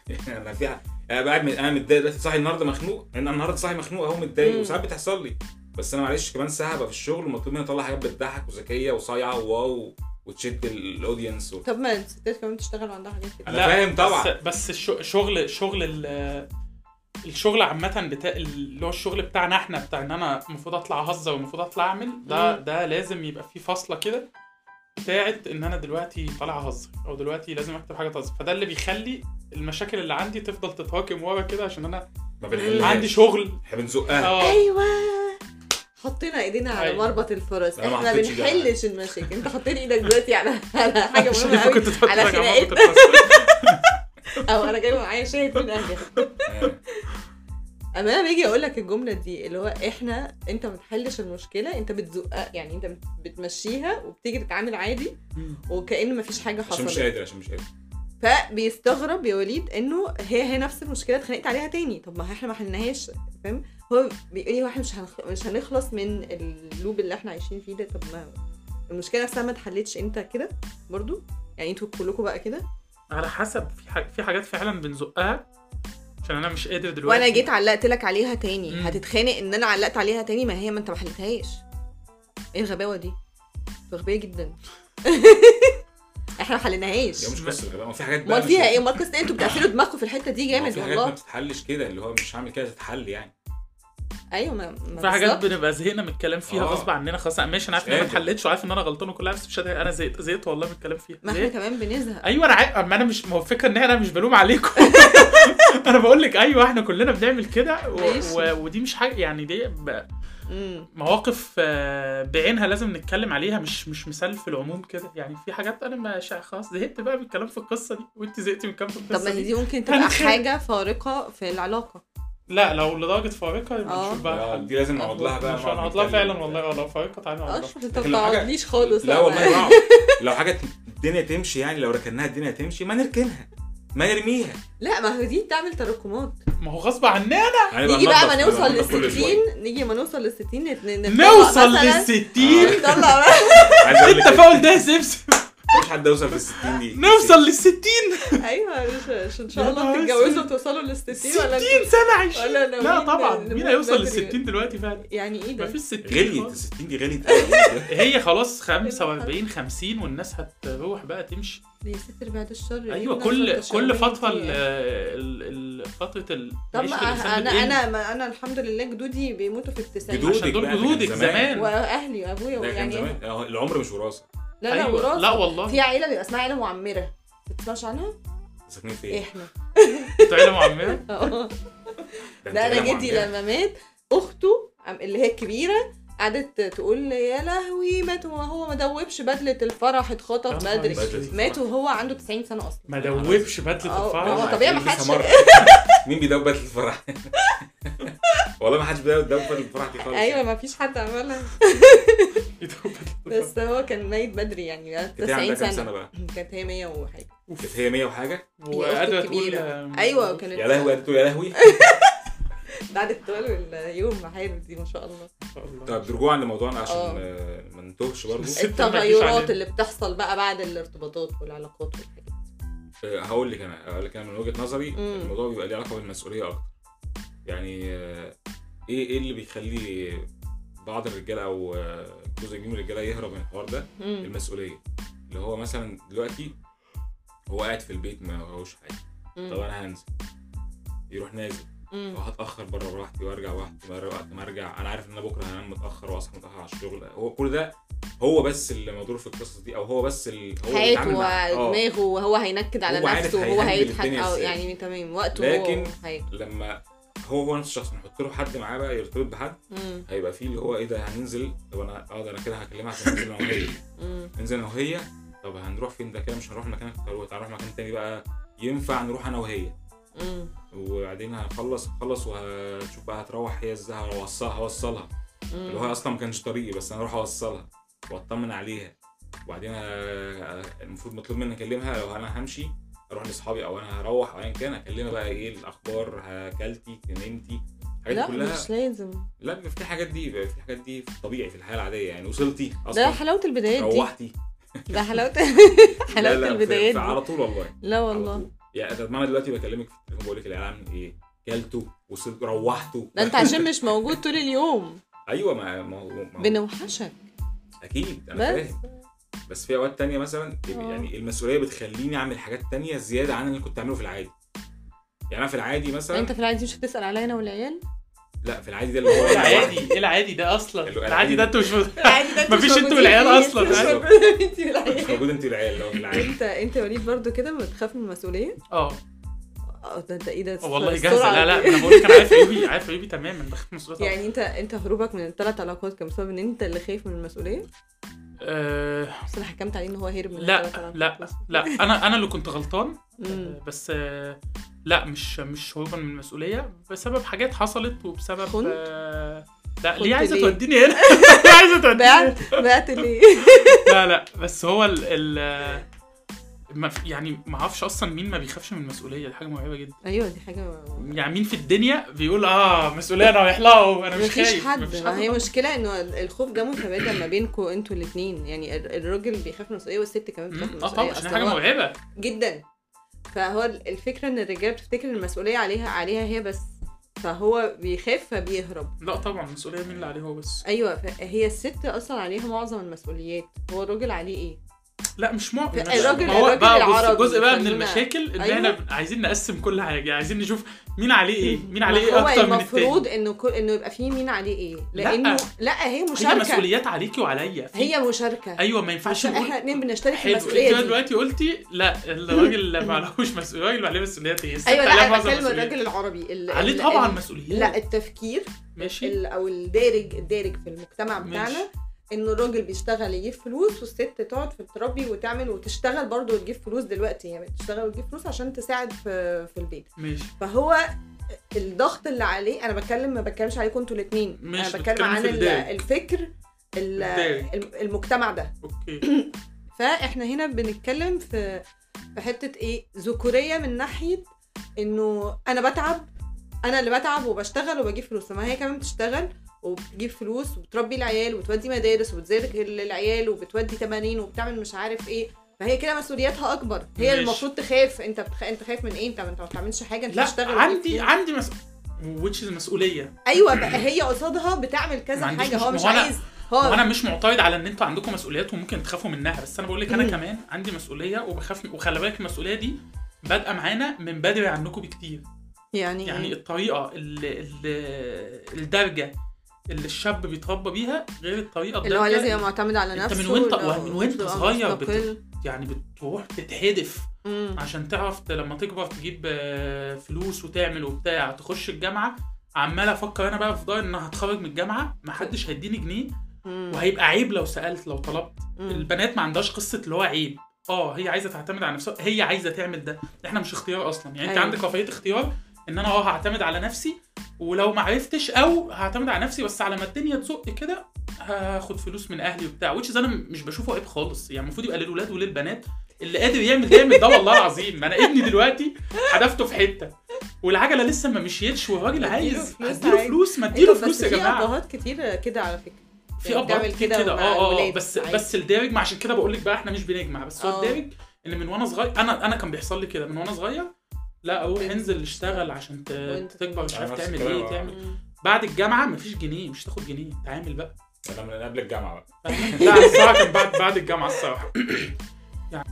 انا في انا قاعد انا متضايق دلوقتي صاحي النهارده مخنوق انا النهارده صاحي مخنوق اهو متضايق مم. وساعات بتحصل لي بس انا معلش كمان ساعه هبقى في الشغل ومطلوب مني اطلع حاجات بتضحك وذكيه وصايعه وواو وتشد الاودينس و... طب ما الستات كمان بتشتغل وعندها حاجات كده أنا فاهم طبعا. بس, بس الشو- شغل شغل ال- الشغل عامة بتاع اللي هو الشغل بتاعنا احنا بتاع ان انا المفروض اطلع اهزر والمفروض اطلع اعمل ده مم. ده لازم يبقى فيه فاصلة كده بتاعت ان انا دلوقتي طالع اهزر او دلوقتي لازم اكتب حاجة تهزر فده اللي بيخلي المشاكل اللي عندي تفضل تتراكم ورا كده عشان انا ما بنحلهاش عندي شغل احنا بنزقها اه ايوه حطينا ايدينا على أيوة. مربط الفرس أنا ما احنا حطيتش ده. بنحلش المشاكل انت حاطين ايدك دلوقتي على على حاجه عشان مهمه كنت قوي تحط على حاجة خناقات. مربوطة بالتصوير. او انا جايبه معايا شاهد من اهلي آه. اما انا باجي اقول لك الجمله دي اللي هو احنا انت ما بتحلش المشكله انت بتزقها يعني انت بت- بتمشيها وبتيجي تتعامل عادي وكأن مفيش حاجه عشان مش حصلت قادر عشان مش قادر فبيستغرب يا وليد انه هي هي نفس المشكله اتخانقت عليها تاني طب ما احنا ما حلناهاش فاهم هو بيقول لي واحنا مش هنخ... مش هنخلص من اللوب اللي احنا عايشين فيه ده طب ما المشكله نفسها ما اتحلتش انت كده برضو يعني انتوا كلكم بقى كده على حسب في حاجة في حاجات فعلا بنزقها عشان انا مش قادر دلوقتي وانا جيت علقت لك عليها تاني مم. هتتخانق ان انا علقت عليها تاني ما هي ما انت ما حلتهاش ايه الغباوه دي انتوا غبيه جدا احنا ما حليناهاش هي مش قصه غباء، ما في حاجات بقى امال مش- فيها ايه امال قصه انتوا بتقفلوا دماغكم في الحته دي ما هو جامد في حاجات ما والله بتتحلش كده اللي هو مش هعمل كده تتحل يعني ايوه ما, ما في حاجات بالظبط. بنبقى زهقنا من الكلام فيها آه. غصب عننا خلاص ماشي انا عارف مش ان انا قادر. اتحلتش وعارف ان انا غلطان وكلها بس مش قادر انا زهقت زهقت والله من الكلام فيها ما احنا زهقت. كمان بنزهق ايوه انا عارف ما انا مش ما هو الفكره ان انا مش بلوم عليكم انا بقول لك ايوه احنا كلنا بنعمل كده و... ماشي. و... ودي مش حاجه يعني دي ب... امم مواقف آه، بعينها لازم نتكلم عليها مش مش مثال في العموم كده يعني في حاجات انا مش خلاص زهقت بقى من الكلام في القصه دي وانت زهقتي من الكلام في طب القصه ما هي دي دي ممكن تبقى هنخانق. حاجه فارقه في العلاقه لا لو لدرجه فارقه يبقى آه. نشوف بقى لا، حل. دي لازم نقعد لها بقى مش نقعد هنقعد لها نتكلم. فعلا والله اه لو فارقه تعالى نقعد لها اشرف انت ما لكن لو حاجة- بتقعدليش خالص لا بقى والله معايا. نقعد لو حاجه الدنيا تمشي يعني لو ركناها الدنيا تمشي ما نركنها ما نرميها لا ما هي دي بتعمل تراكمات ما هو غصب عننا هنبقى نيجي بقى ننضف- ما نوصل ننضف كل لل أسبوعين. 60 نيجي ما نوصل لل 60 نت- نطلع نوصل مثلاً- لل 60 نطلع عايز اقول لك التفاؤل ده يا سمسم مفيش حد يوصل في ال 60 دي نوصل لل 60 ايوه مش, مش ان شاء يا الله نهار تتجوزوا أسود. وتوصلوا لل 60 60 ولا سنه عايشين ولا لا ناويين طبعا نموت مين هيوصل لل بدري؟ 60 دلوقتي فعلا يعني ايه ده؟ مفيش 60 غليت ال خالص. 60 دي غليت قوي هي خلاص 45 50 والناس هتروح بقى تمشي يا ستر بعد الشر ايوه إيه كل النظرة كل التشاؤمية فتره دي؟ ال ال ال- فتره ال طب معيشة ما الإنسان انا بتقل. انا ما انا الحمد لله جدودي بيموتوا في التسعين جدودك عشان دول بقى، ده كان جدودك زمان. زمان واهلي وابويا ده كان يعني زمان آه، العمر مش وراثه لا لا أيوة. وراثة لا والله في عيله بيبقى اسمها عيله معمره ما تسمعش عنها؟ ساكنين فين؟ احنا انتوا عيله معمره اه ده أنت لا انا عيلة جدي معمرة. لما مات اخته عم- اللي هي الكبيره قعدت تقول يا لهوي مات وهو ما دوبش بدله الفرح يا اتخطف نهار بدري أسود. مات وهو عنده 90 سنه اصلا ما دوبش بدله اه، الفرح هو آه، طبيعي ما هتلبسها حدش- مرة. مين بيدوب بدله الفرح؟ والله ما حدش بيدوب بدله الفرح دي خالص ايوه ما فيش حد عملها يدوب بدلة بس هو كان ميت بدري يعني كانت هي عندها 90 كام سنه سنه بقى؟ كانت هي 100 وحاجه كانت هي 100 وحاجه؟ هي وقادره أخته تقول الكبيرة. آه، ايوه كانت يا لهوي قالت له يا لهوي بعد تقول اليوم حلو دي ما شاء الله ما شاء الله. طب رجوعا لموضوعنا عشان اه. آه، ما نتوهش برضه الست ما تجيش التغيرات علينا. اللي بتحصل بقى بعد الارتباطات والعلاقات والحاجات آه، هقول لك انا هقول لك انا من وجهه نظري مم. الموضوع بيبقى ليه علاقه بالمسؤوليه اكتر يعني آه، ايه ايه اللي بيخلي بعض الرجاله او آه، جزء كبير من الرجاله يهرب من الحوار ده مم. المسؤوليه اللي هو مثلا دلوقتي هو قاعد في البيت ما هوش حاجه طب مم. انا هنزل يروح نازل مم. وهتاخر بره براحتي وارجع براحتي بره وقت ما ارجع انا عارف ان انا بكره هنام متاخر واصحى متاخر على الشغل هو كل ده هو بس اللي مدور في القصص دي او هو بس اللي هو حياته بيتعامل مع- آه. ودماغه وهو هينكد على هو عارف نفسه وهو هيهندل هيضحك الدنيا او إزاي. يعني تمام وقته لكن- هو حياته لما هو هو نفس الشخص نحط له حد معاه بقى يرتبط بحد مم. هيبقى فيه اللي هو ايه ده هننزل طب انا اه ده انا كده هكلمها عشان ننزل انا وهي مم. ننزل انا وهي طب هنروح فين ده كده مش هنروح مكان طب هنروح مكان تاني بقى ينفع نروح انا وهي مم. وبعدين هنخلص هخلص وهشوف بقى هتروح هي ازاي هوصلها هوصلها اللي هو مم. اصلا ما كانش طريقي بس انا اروح اوصلها واطمن عليها وبعدين ه- المفروض مطلوب مني اكلمها لو انا همشي اروح لاصحابي او انا هروح او ايا كان اكلمها بقى ايه الاخبار اكلتي نمتي الحاجات لا دي كلها مش لازم لا بيبقى في حاجات دي بيبقى في حاجات دي في الطبيعي في الحياه العاديه يعني وصلتي ده اصلا حلاوه البدايات دي روحتي ده حلاوه لا حلاوه لا في- البدايات في- على دي طول والله لا على والله طول. يعني طب ما انا دلوقتي بكلمك في التليفون بقول لك العيال عامل ايه؟ كلتوا وصلت روحتوا ده انت عشان مش موجود طول اليوم ايوه ما ما هو ما هو- بنوحشك اكيد انا بس فاهم بس في اوقات تانية مثلا اه. يعني المسؤوليه بتخليني اعمل حاجات تانية زياده عن اللي كنت اعمله في العادي يعني انا في العادي مثلا انت في العادي مش هتسال عليا انا والعيال لا في العادي ده اللي هو ايه العادي ايه العادي ده اصلا العادي العادي ده انتوا مش العادي ده مفيش انتوا والعيال اصلا. مش أيوة. موجود انت مش والعيال موجود انت والعيال لو في العادي انت انت يا وليد برضو كده بتخاف من المسؤوليه اه اه ده انت ايه ده والله السرعة جاهزه لا لا دي. انا بقول لك انا عارف عيوبي عارف عيوبي تماما بخاف من المسؤوليه طبعا يعني انت انت هروبك من الثلاث علاقات كان بسبب ان انت اللي خايف من المسؤوليه آه بس انا حكمت عليه ان هو هرب من الثلاث لا علاقات لا بس. لا انا انا اللي كنت غلطان مم. آه، بس آه، لا مش مش هروبا من المسؤوليه بسبب حاجات حصلت وبسبب خنت؟ آه، لا خنت ليه عايزه ليه؟ توديني هنا ليه عايزه توديني هنا؟ بعت بعت ليه لا لا بس هو ال ال ما في- يعني ما اعرفش اصلا مين ما بيخافش من المسؤوليه دي حاجه مرعبه جدا ايوه دي حاجه يعني مين في الدنيا بيقول اه مسؤوليه انا رايح لها انا مش مفيش خايف حد مفيش ما هي طبعاً. مشكله انه الخوف ده متبادل ما بينكم انتوا الاثنين يعني ال- الراجل بيخاف من المسؤوليه والست كمان بتخاف من مم، اه طبعا المسؤوليه عشان أصل حاجه هو- مرعبه جدا فهو الفكره ان الرجاله بتفتكر المسؤوليه عليها عليها هي بس فهو بيخاف فبيهرب لا طبعا المسؤوليه مين اللي عليه هو بس ايوه فهي الست اصلا عليها معظم المسؤوليات هو الراجل عليه ايه لا مش مو مش الراجل- ما هو الراجل بقى بص العربي جزء بقى من خلونا- المشاكل ان أيوة. احنا عايزين نقسم كل حاجه عايزين نشوف مين عليه ايه مين عليه ما ايه هو اكتر من المفروض التاني انه كل انه يبقى فيه مين عليه ايه لا. لانه لا هي هي مشاركه مسؤوليات عليكي وعليا في- هي مشاركه ايوه ما ينفعش عشان نقول احنا اتنين بنشترك في حلو المسؤوليه انت دي دلوقتي قلتي لا الراجل اللي ما عليهوش مسؤوليه الراجل اللي عليه مسؤوليات ايه الست ايوه عليها لا انا معظم بتكلم المسؤوليات. الراجل العربي ال- عليه ال- طبعا ال- مسؤوليات لا التفكير ماشي ال- او الدارج الدارج في المجتمع ماشي. بتاعنا انه الراجل بيشتغل يجيب فلوس والست تقعد في تربي وتعمل وتشتغل برضه وتجيب فلوس دلوقتي يعني بتشتغل وتجيب فلوس عشان تساعد في في البيت ماشي فهو الضغط اللي عليه انا بتكلم ما بتكلمش عليكم انتوا الاثنين ماشي، انا بتكلم بتكلم عن في ال- الدارج. الفكر ال- الدارج. الم- المجتمع ده اوكي فاحنا هنا بنتكلم في في حته ايه ذكوريه من ناحيه انه انا بتعب انا اللي بتعب وبشتغل وبجيب فلوس ما هي كمان بتشتغل وبتجيب فلوس وبتربي العيال وبتودي مدارس وبتذاكر للعيال وبتودي تمارين وبتعمل مش عارف ايه فهي كده مسؤولياتها اكبر هي ماشي. المفروض تخاف انت بتخ... انت خايف من ايه انت انت ما بتعملش حاجه انت لا بتشتغل وتجيب عندي فلوس. عندي مس... which is مسؤوليه ايوه بقى هي قصادها بتعمل كذا ما عنديش حاجه مش- هو ما مش هو أنا- عايز هو وانا مش معترض على ان انتوا عندكم مسؤوليات وممكن تخافوا منها بس انا بقول لك انا مم. كمان عندي مسؤوليه وبخاف وخلي بالك المسؤوليه دي بادئه معانا من بدري عنكم بكتير يعني يعني يعني الطريقه اللي اللي الدارجه اللي الشاب بيتربى بيها غير الطريقه اللي هو الدارجة لازم يبقى معتمد على أنت نفسه من وأنت- ولا- ومن وأنت وتبقى صغير بت- مستقل. يعني بتروح تتحدف مم. عشان تعرف ت- لما تكبر تجيب آه، فلوس وتعمل وبتاع تخش الجامعه عمال افكر انا بقى في ضهري ان انا هتخرج من الجامعه محدش هيديني جنيه مم. وهيبقى عيب لو سالت لو طلبت مم. البنات ما عندهاش قصه اللي هو عيب اه هي عايزه تعتمد على نفسها هي عايزه تعمل ده احنا مش اختيار اصلا يعني انت أيوة. عندك رفاهيه اختيار ان انا اه هعتمد على نفسي ولو ما عرفتش او هعتمد على نفسي بس على ما الدنيا تزق كده هاخد فلوس من اهلي وبتاع which is انا مش بشوفه عيب خالص يعني المفروض يبقى للولاد وللبنات اللي قادر يعمل ده يعمل ده والله العظيم ما انا ابني دلوقتي حدفته في حته والعجله لسه ما مشيتش والراجل اديله عايز فلوس اديله عادي. فلوس ما أيوة، اديله بس فلوس يا في جماعه ابهات كتير كده على فكره في يعني ابهات بتعمل كتير كده كده مع اه اه الولاد بس عادي. بس الدارج ما عشان كده بقول لك بقى احنا مش بنجمع بس هو اه. الدارج ان من وانا صغير انا انا كان بيحصل لي كده من وانا صغير لا اروح تنزل. انزل اشتغل عشان ت- وانت تكبر مش أنا عارف نفس تعمل الكلام، ايه اه. تعمل مم. بعد الجامعه مفيش جنيه مش تاخد جنيه تعامل بقى انا من قبل الجامعه بقى فاهمة؟ لا الصراحه كان بعد بعد الجامعه الصراحه يعني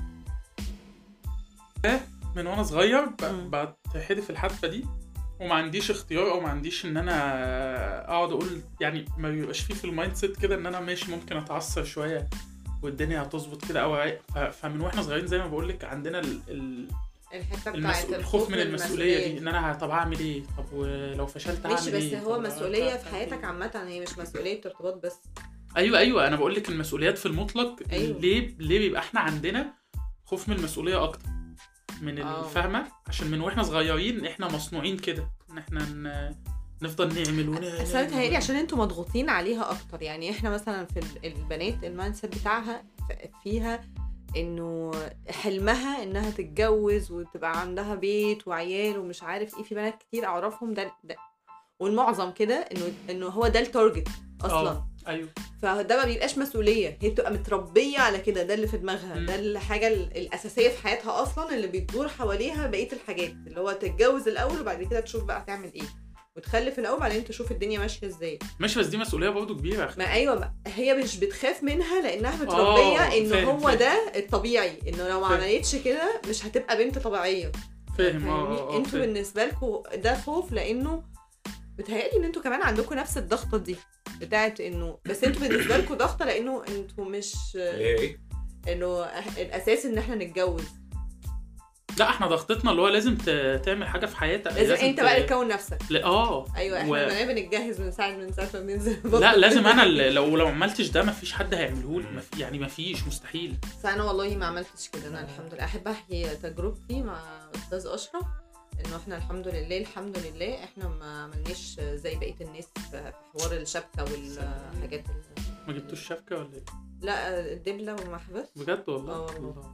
من وانا صغير ب- مم. بتحدف الحدفه دي وما عنديش اختيار او ما عنديش ان انا اقعد اقول يعني ما بيبقاش فيه في المايند سيت كده ان انا ماشي ممكن اتعثر شويه والدنيا هتظبط كده او عي- ف- فمن واحنا صغيرين زي ما بقول لك عندنا ال... ال... الحته بتاعت المسؤول الخوف من المسؤوليه دي ان انا طب اعمل ايه طب ولو فشلت هعمل ماشي بس ايه هو طب مسؤوليه طب- في حياتك عامه هي مش مسؤوليه ارتباط بس ايوه ايوه انا بقول لك المسؤوليات في المطلق أيوة. ليه ليه بيبقى احنا عندنا خوف من المسؤوليه اكتر من آه. الفهمه عشان من واحنا صغيرين احنا مصنوعين كده ان احنا ن... نفضل نعمل ون... بس انا بتهيألي عشان انتوا مضغوطين عليها اكتر يعني احنا مثلا في ال- البنات المايند سيت بتاعها ف- فيها انه حلمها انها تتجوز وتبقى عندها بيت وعيال ومش عارف ايه في بنات كتير اعرفهم ده, ده والمعظم كده انه انه هو ده التارجت اصلا آه. ايوه فده ما بيبقاش مسؤوليه هي بتبقى متربيه على كده ده اللي في دماغها مم. ده الحاجه ال- الاساسيه في حياتها اصلا اللي بتدور حواليها بقيه الحاجات اللي هو تتجوز الاول وبعد كده تشوف بقى تعمل ايه وتخلف الاول بعدين تشوف الدنيا ماشيه ازاي ماشي بس دي مسؤوليه برضه كبيره يا اخي ما ايوه ما هي مش بتخاف منها لانها متربيه آه، ان فاهم، هو فاهم. ده الطبيعي انه لو ما فاهم. عملتش كده مش هتبقى بنت طبيعيه فاهم اه فاهمني اه آه، انتوا فاهم. بالنسبه لكم ده خوف لانه بتهيألي ان انتوا كمان عندكم نفس الضغطه دي بتاعت انه بس انتوا بالنسبه لكم ضغطه لانه انتوا مش اللي هي ايه؟ انه الاساس ان احنا نتجوز لا احنا ضغطتنا اللي هو لازم ت- تعمل حاجه في حياتك لازم انت ت- بقى اللي تكون نفسك لا اه ايوه احنا و- البنات بنتجهز من ساعه من ساعه ما بننزل لا لازم انا اللي لو لو ما عملتش ده ما فيش حد هيعمله لي ما في- يعني ما فيش مستحيل بس انا والله ما عملتش كده انا الحمد لله احب احكي تجربتي مع استاذ اشرف انه احنا الحمد لله الحمد لله احنا ما عملناش زي بقيه الناس في حوار الشبكه والحاجات ال- ما جبتوش شبكه ولا ايه لا الدبله ومحبس بجد والله اه والله. الله.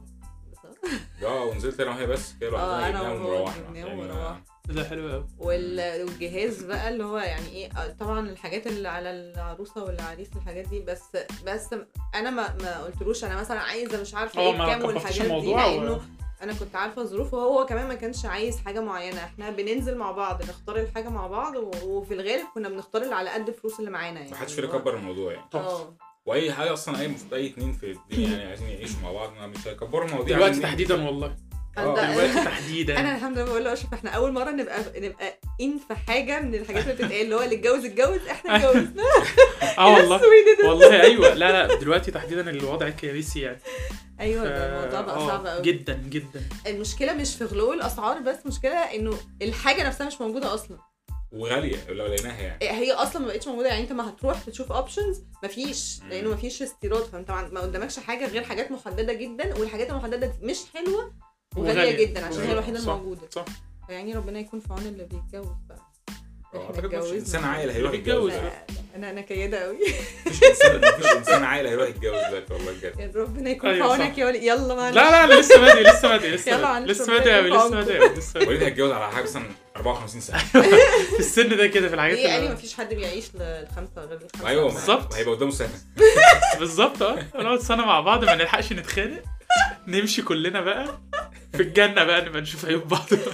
اه ونزلت انا وهي بس كده آه، لوحدنا أنا جبناها وهو وروحنا جبناه يعني ما- وروحنا. ده حلو قوي وال- والجهاز بقى اللي هو يعني ايه آه، طبعا الحاجات اللي على العروسه والعريس الحاجات دي بس بس انا ما ما قلتلوش انا مثلا عايزه مش عارفه اه، ايه ما بكام كبرتيش والحاجات دي الموضوع و- لانه انا كنت عارفه ظروفه وهو كمان ما كانش عايز حاجه معينه احنا بننزل مع بعض نختار الحاجه مع بعض و- وفي الغالب كنا بنختار اللي على قد الفلوس اللي معانا يعني ما حدش فينا اللي هو- كبر الموضوع يعني اه واي حاجه اصلا اي المفروض اي اتنين في الدنيا يعني عايزين يعيشوا مع بعض ما مش هيكبروا المواضيع دلوقتي عايزين- تحديدا والله اه، ده- دلوقتي تحديدا انا الحمد لله بقول له اشرف احنا اول مره نبقى نبقى ان في حاجه من الحاجات اللي بتتقال اللي هو اللي اتجوز اتجوز احنا اتجوزنا اه والله السويد ده. والله ايوه لا لا دلوقتي تحديدا الوضع كارثي يعني ايوه ف- ده الموضوع بقى آه، صعب قوي جدا جدا المشكله مش في غلو الاسعار بس مشكله انه الحاجه نفسها مش موجوده اصلا وغاليه لو لقيناها يعني هي اصلا ما بقتش موجوده يعني انت ما هتروح تشوف اوبشنز مفيش مم. لانه مفيش استيراد فانت ما ما قدامكش حاجه غير حاجات محدده جدا والحاجات المحدده دي مش حلوه وغاليه وغالية. جدا عشان هي وغالية. الوحيده صح. الموجوده صح يعني ربنا يكون في عون اللي بيتجوز بقى اه، احنا اعتقد مفيش اتجوزنا. انسان عاقل هيروح اللي بيتجوز. يتجوز لا، انا انا كياده قوي مفيش انسان مفيش انسان عاقل هيروح يتجوز دلوقتي والله بجد يا ربنا يكون في أيوة، صح. عونك يا ولي يلا معلش لا لا انا لسه بادئ لسه بادئ لسه يلا بادئ معلش، لسه ربنا بادئ قوي يكون في لسه عونكم. بادئ قوي، لسه بادئ. وليد هيتجوز على حاجه مثلا 54 سنه في السن ده كده في الحاجات ليه يعني اللي- مفيش حد بيعيش للخمسه غير الخمسه ايوه بالظبط. هيبقى قدامه سنه بالظبط اه نقعد سنه مع بعض ما نلحقش نتخانق نمشي كلنا بقى في الجنه بقى نبقى نشوف عيوب بعض آه،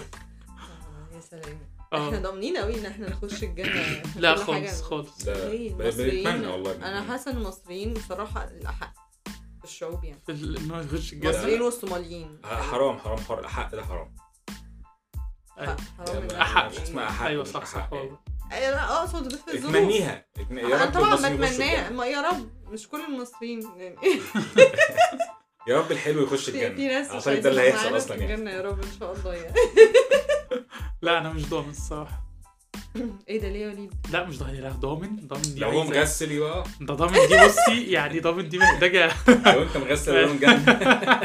يا سلام احنا اه ضامنين قوي ان احنا نخش الجنه في لا كل حاجة. خالص خالص ده ليه؟ ب- المصريين بنتمنى والله انا حاسه ان المصريين بصراحه الاحق في الشعوب يعني في ال- ان هو يخش الجنه المصريين والصوماليين ح- حرام حرام حرام الحق ده حرام أيوة. حرام إن أحق. مش اسمها احق ايوه مش صح صح أحق. والله أيوة، لا اقصد بس في الظروف اتمنيها اتمنى- يا انا رب طبعا المصريين يخشوا بتمناه الجنة. ما يا رب مش كل المصريين يعني يا رب الحلو يخش في, الجنه في ناس مش اعتقد ده اللي عايزين هيحصل معانا اصلا في يعني الجنه يا رب ان شاء الله يعني لا انا مش ضامن الصراحه ايه ده ليه يا وليد؟ لا مش ضامن لا ضامن ضامن دي لو هو عايزة- مغسل يبقى ده ضامن دي بصي يعني ضامن دي محتاجه لو انت مغسل يبقى من جنة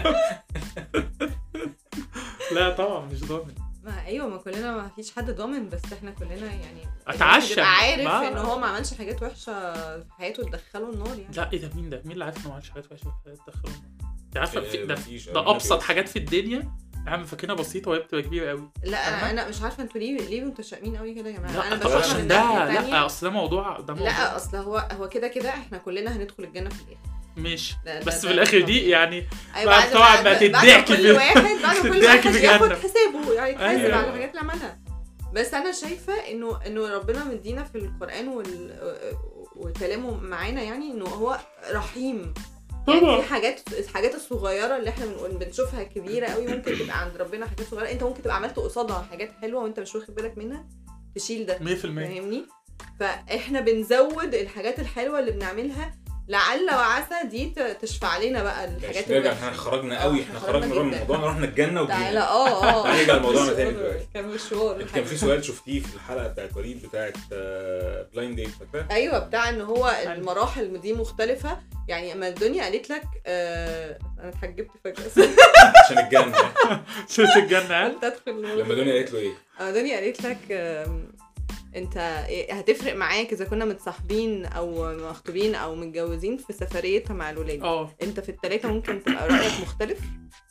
لا طبعا مش ضامن ما ايوه ما كلنا ما فيش حد ضامن بس احنا كلنا يعني أتعشم. تبقى عارف ما- ان هو ما عملش حاجات وحشه في حياته تدخله النار يعني لا ايه ده مين ده مين اللي عارف انه ما عملش حاجات وحشه في حياته تدخله النار؟ انت عارفه في- ده, مفيش ده أجنبي ابسط بس. حاجات في الدنيا احنا فاكرينها بسيطه وهي بتبقى كبيره قوي لا انا فاهمة؟ انا مش عارفه انتوا ليه ليه متشائمين قوي كده يا جماعه لا انا طبعا بشوفها عشان من ده ناحية تانية. لا اصل ده موضوع ده موضوع لا اصل هو هو كده كده احنا كلنا هندخل الجنه في الاخر مش ده- ده- بس ده في الاخر دي طبيعي. يعني أيوة بعد طبعا ما بعد تدعكي كل في- واحد بعد كل تدعكي واحد في ياخد جهنم. حسابه يعني يتحاسب أيوة. على الحاجات اللي عملها بس انا شايفه انه انه ربنا مدينا في القران وال وكلامه معانا يعني انه هو رحيم يعني طبعا في حاجات الحاجات الصغيره اللي احنا بنقول بنشوفها كبيره قوي ممكن تبقى عند ربنا حاجات صغيره انت ممكن تبقى عملت قصادها حاجات حلوه وانت مش واخد بالك منها تشيل ده 100% فاهمني فاحنا بنزود الحاجات الحلوه اللي بنعملها لعل وعسى دي ت- تشفع لنا بقى الحاجات مش نرجع الوحشة. احنا خرجنا آه، قوي إحنا احنا خرجنا خرجنا من جدا. الموضوع رحنا الجنه تعالى وجينا اه اه هنرجع لموضوعنا تاني مشوار. دلوقتي. كان مشوار انت كان في سؤال شفتيه في الحلقه بتاعت وليد بتاعت بلايند ديت فاكره؟ ايوه بتاع ان هو المراحل دي مختلفه يعني اما الدنيا قالت لك آه انا اتحجبت فجاه عشان الجنه شفت الجنه قلت ادخل لما دنيا قالت له ايه؟ اه دنيا قالت لك آم، انت إيه- هتفرق معاك اذا كنا متصاحبين او مخطوبين او متجوزين في سفريتها مع الولاد اه انت في التلاته ممكن تبقى رايك مختلف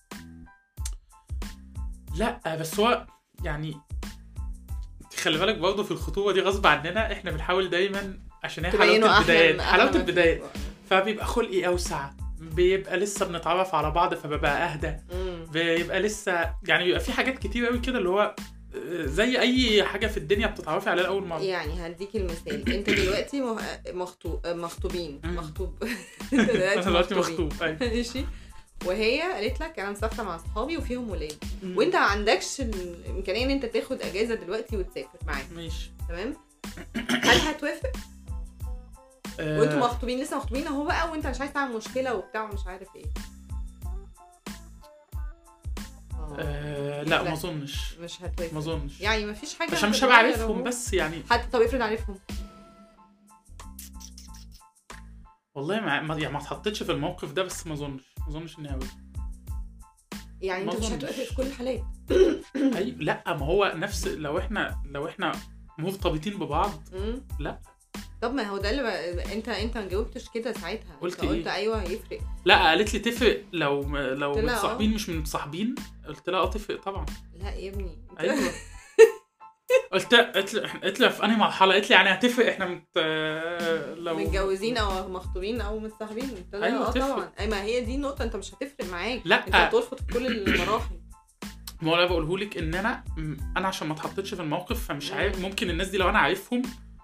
لا بس هو يعني خلي بالك برضه في الخطوبه دي غصب عننا احنا بنحاول دايما عشان هي تبينوا حلاوه احلى البدايات أحلى حلاوه ما البدايات فيكوا. فبيبقى خلقي اوسع بيبقى لسه بنتعرف على بعض فببقى اهدى مم. بيبقى لسه يعني بيبقى في حاجات كتير قوي كده اللي هو آه، زي اي حاجه في الدنيا بتتعرفي عليها لاول مره يعني هديكي المثال انت دلوقتي مه- مخطوب مخطوبين مم. مخطوب انا دلوقتي مخطوبين. مخطوب ايوه ماشي وهي قالت لك انا مسافره مع اصحابي وفيهم ولاد مم. وانت ما عندكش الامكانيه ان انت تاخد اجازه دلوقتي وتسافر معاهم ماشي تمام هل هتوافق آه، وانتوا مخطوبين لسه مخطوبين اهو بقى وانت مش عايز تعمل مشكله وبتاع ومش عارف ايه آه لا لا. ما اظنش مش هتوافق ما اظنش يعني مفيش حاجه عشان مش هبقى هتتغير عارفهم أهو. بس يعني حتى طب افرض عارفهم والله ما ما- يعني ما اتحطيتش في الموقف ده بس ما اظنش ما اظنش اني هوافق يعني ما انت مش أظنش. هتوافق في كل الحالات اي لا ما هو نفس لو احنا لو احنا مرتبطين ببعض مم. لا. طب ما هو ده اللي بقى... انت انت ما جاوبتش كده ساعتها قلت انت قلت إيه؟ ايوه هيفرق لا قالت لي تفرق لو لو قلت لها آه. متصاحبين مش متصاحبين قلت لها اه تفرق طبعا لا يا ابني انت- ايوه قلت قلت لها قلت لها في انهي مرحله قلت لي يعني هتفرق احنا مت... آه، لو متجوزين او مخطوبين او متصاحبين قلت لها أيوة، اه تفرق. طبعا اي ما هي دي النقطه انت مش هتفرق معاك لا. انت هترفض في كل المراحل ما هو انا بقوله لك ان انا م- انا عشان ما اتحطيتش في الموقف فمش مم. عارف ممكن الناس دي لو انا عارفهم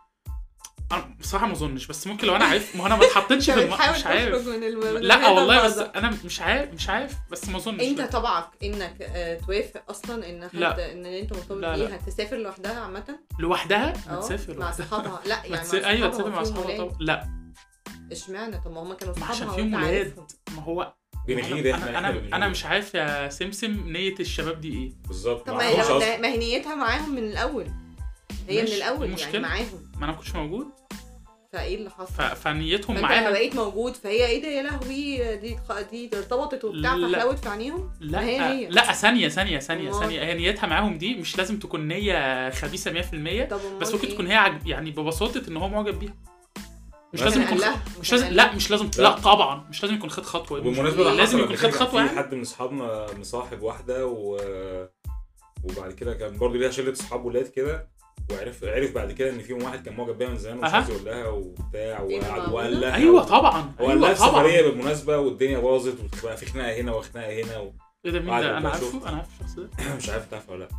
انا بصراحه ما اظنش بس ممكن لو انا عارف ما هو انا ما اتحطيتش انت في الموقف بتحاول مش عارف تخرج من الم... من لا هذا والله بس المأزق. انا مش عارف مش عارف بس ما اظنش انت لا. طبعك انك آه، توافق اصلا ان حد لا. ان انت مرتبط لا، بيه لا. هتسافر لوحدها عامه لوحدها ما اه تسافر مع لوحدها. اصحابها لا ما يعني تس- ايوه تسافر مع وفيهم اصحابها ولاد. طبعا لا اشمعنى طب ما هم كانوا ما عشان اصحابها فيهم وانت ولاد عارفهم ما هو بنغير احنا انا احنا انا, بنغير. أنا مش عارف يا سمسم نيه الشباب دي ايه بالظبط طب ما ما هي اعرفش لو اصلا ده- ما هي نيتها معاهم من الاول هي من ماشي، الاول يعني المشكلة. معاهم ما انا ما كنتش موجود فايه اللي حصل ف... فنيتهم فانت لما معاها بقيت موجود فهي ايه ده يا لهوي دي اتخ- دي ارتبطت وبتاع لا. فحلوت في عينيهم لا ما هي هي. لا ثانيه ثانيه ثانيه أمال. ثانيه هي نيتها معاهم دي مش لازم تكون نيه خبيثه 100% طب أمال بس ممكن إيه؟ تكون هي عجب يعني ببساطه ان هو معجب بيها مش مثلا لازم كان يكون قال خ... لها مش كان لازم قال لا لها. مش لازم لا. لا طبعا مش لازم يكون خد خطوه مش- وبالمناسبه ده لازم حصل يكون قبل خد كده، خطوه في يعني حد من اصحابنا مصاحب واحده و... وبعد كده كان برضه ليها شله اصحاب ولاد كده وعرف عرف بعد كده ان فيهم واحد كان معجب بيها من زمان ومش أها. عايز يقول لها وبتاع إيه ده وقعد معقولة؟ وقال لها ايوه طبعا هو قال لها ايوه في طبعا سفريه بالمناسبه والدنيا باظت وبقى في خناقه هنا وخناقه هنا و... ايه ده مين قعد ده يقول انا لها عارفه شفت. انا عارف الشخص ده مش عارف تعرف ولا لا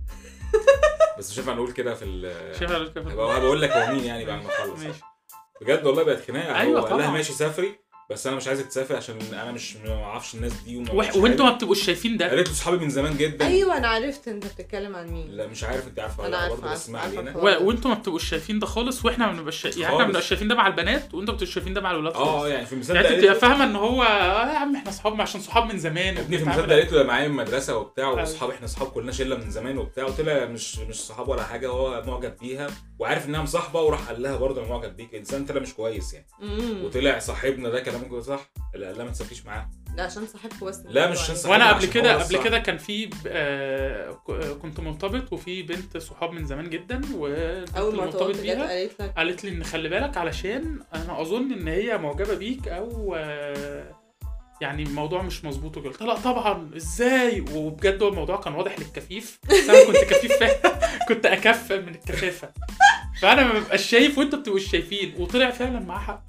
بس مش هينفع نقول كده في ال شايف على الكافيه؟ هبقى بقول لك هو مين يعني بعد ما اخلص ماشي بجد والله بقت خناقه أيوة هو قال لها طبعا. ماشي سافري بس انا مش عايزك تسافر عشان انا مش ما اعرفش الناس دي وما و... أعرفش وانتوا حاجة. ما بتبقوش شايفين ده قالت له صحابي من زمان جدا ايوه انا عرفت انت بتتكلم عن مين لا مش عارف انت عارفه أنا ولا لا عارفة، برضه بس ما عارفة، علينا عارفة. و... وانتوا ما بتبقوش شايفين ده خالص واحنا ما بنبقاش شايفين يعني احنا خالص. بنبقى شايفين ده مع البنات وانتوا بتبقوا شايفين ده مع الولاد اه خالص يعني في المثال يعني ده انت قالت بتبقى له فاهمه ان هو اه يا عم احنا صحاب عشان صحاب من زمان ابني في وبنتعامل- المثال ده قالت له ده معايا من المدرسه وبتاع أيوة. واصحاب احنا اصحاب كلنا شله من زمان وبتاع قلت لها مش مش صحاب ولا حاجه هو معجب بيها وعارف انها مصاحبه وراح قال لها برضه انا معجب بيك انسان طلع مش كويس يعني امم وطلع صاحبنا ده كلامك صح لا لا ما تسافريش معاه لا عشان صاحبكوا بس لا، مش عشان صاحبكوا. وانا قبل عشان كده هو قبل الصح. كده كان في آه ك- كنت مرتبط وفي بنت صحاب من زمان جدا والبنت اول ما المرتبط ارتبطت جت بيها قالت لك قالت لي ان خلي بالك علشان انا اظن ان هي معجبه بيك او آه، يعني الموضوع مش مظبوط وكده قلت لها لا طبعا ازاي وبجد هو الموضوع كان واضح للكفيف بس انا كنت كفيف فعلا كنت اكف من الكثافه فانا ما ببقاش شايف وانتوا بتبقوا شايفين وطلع فعلا معاه حق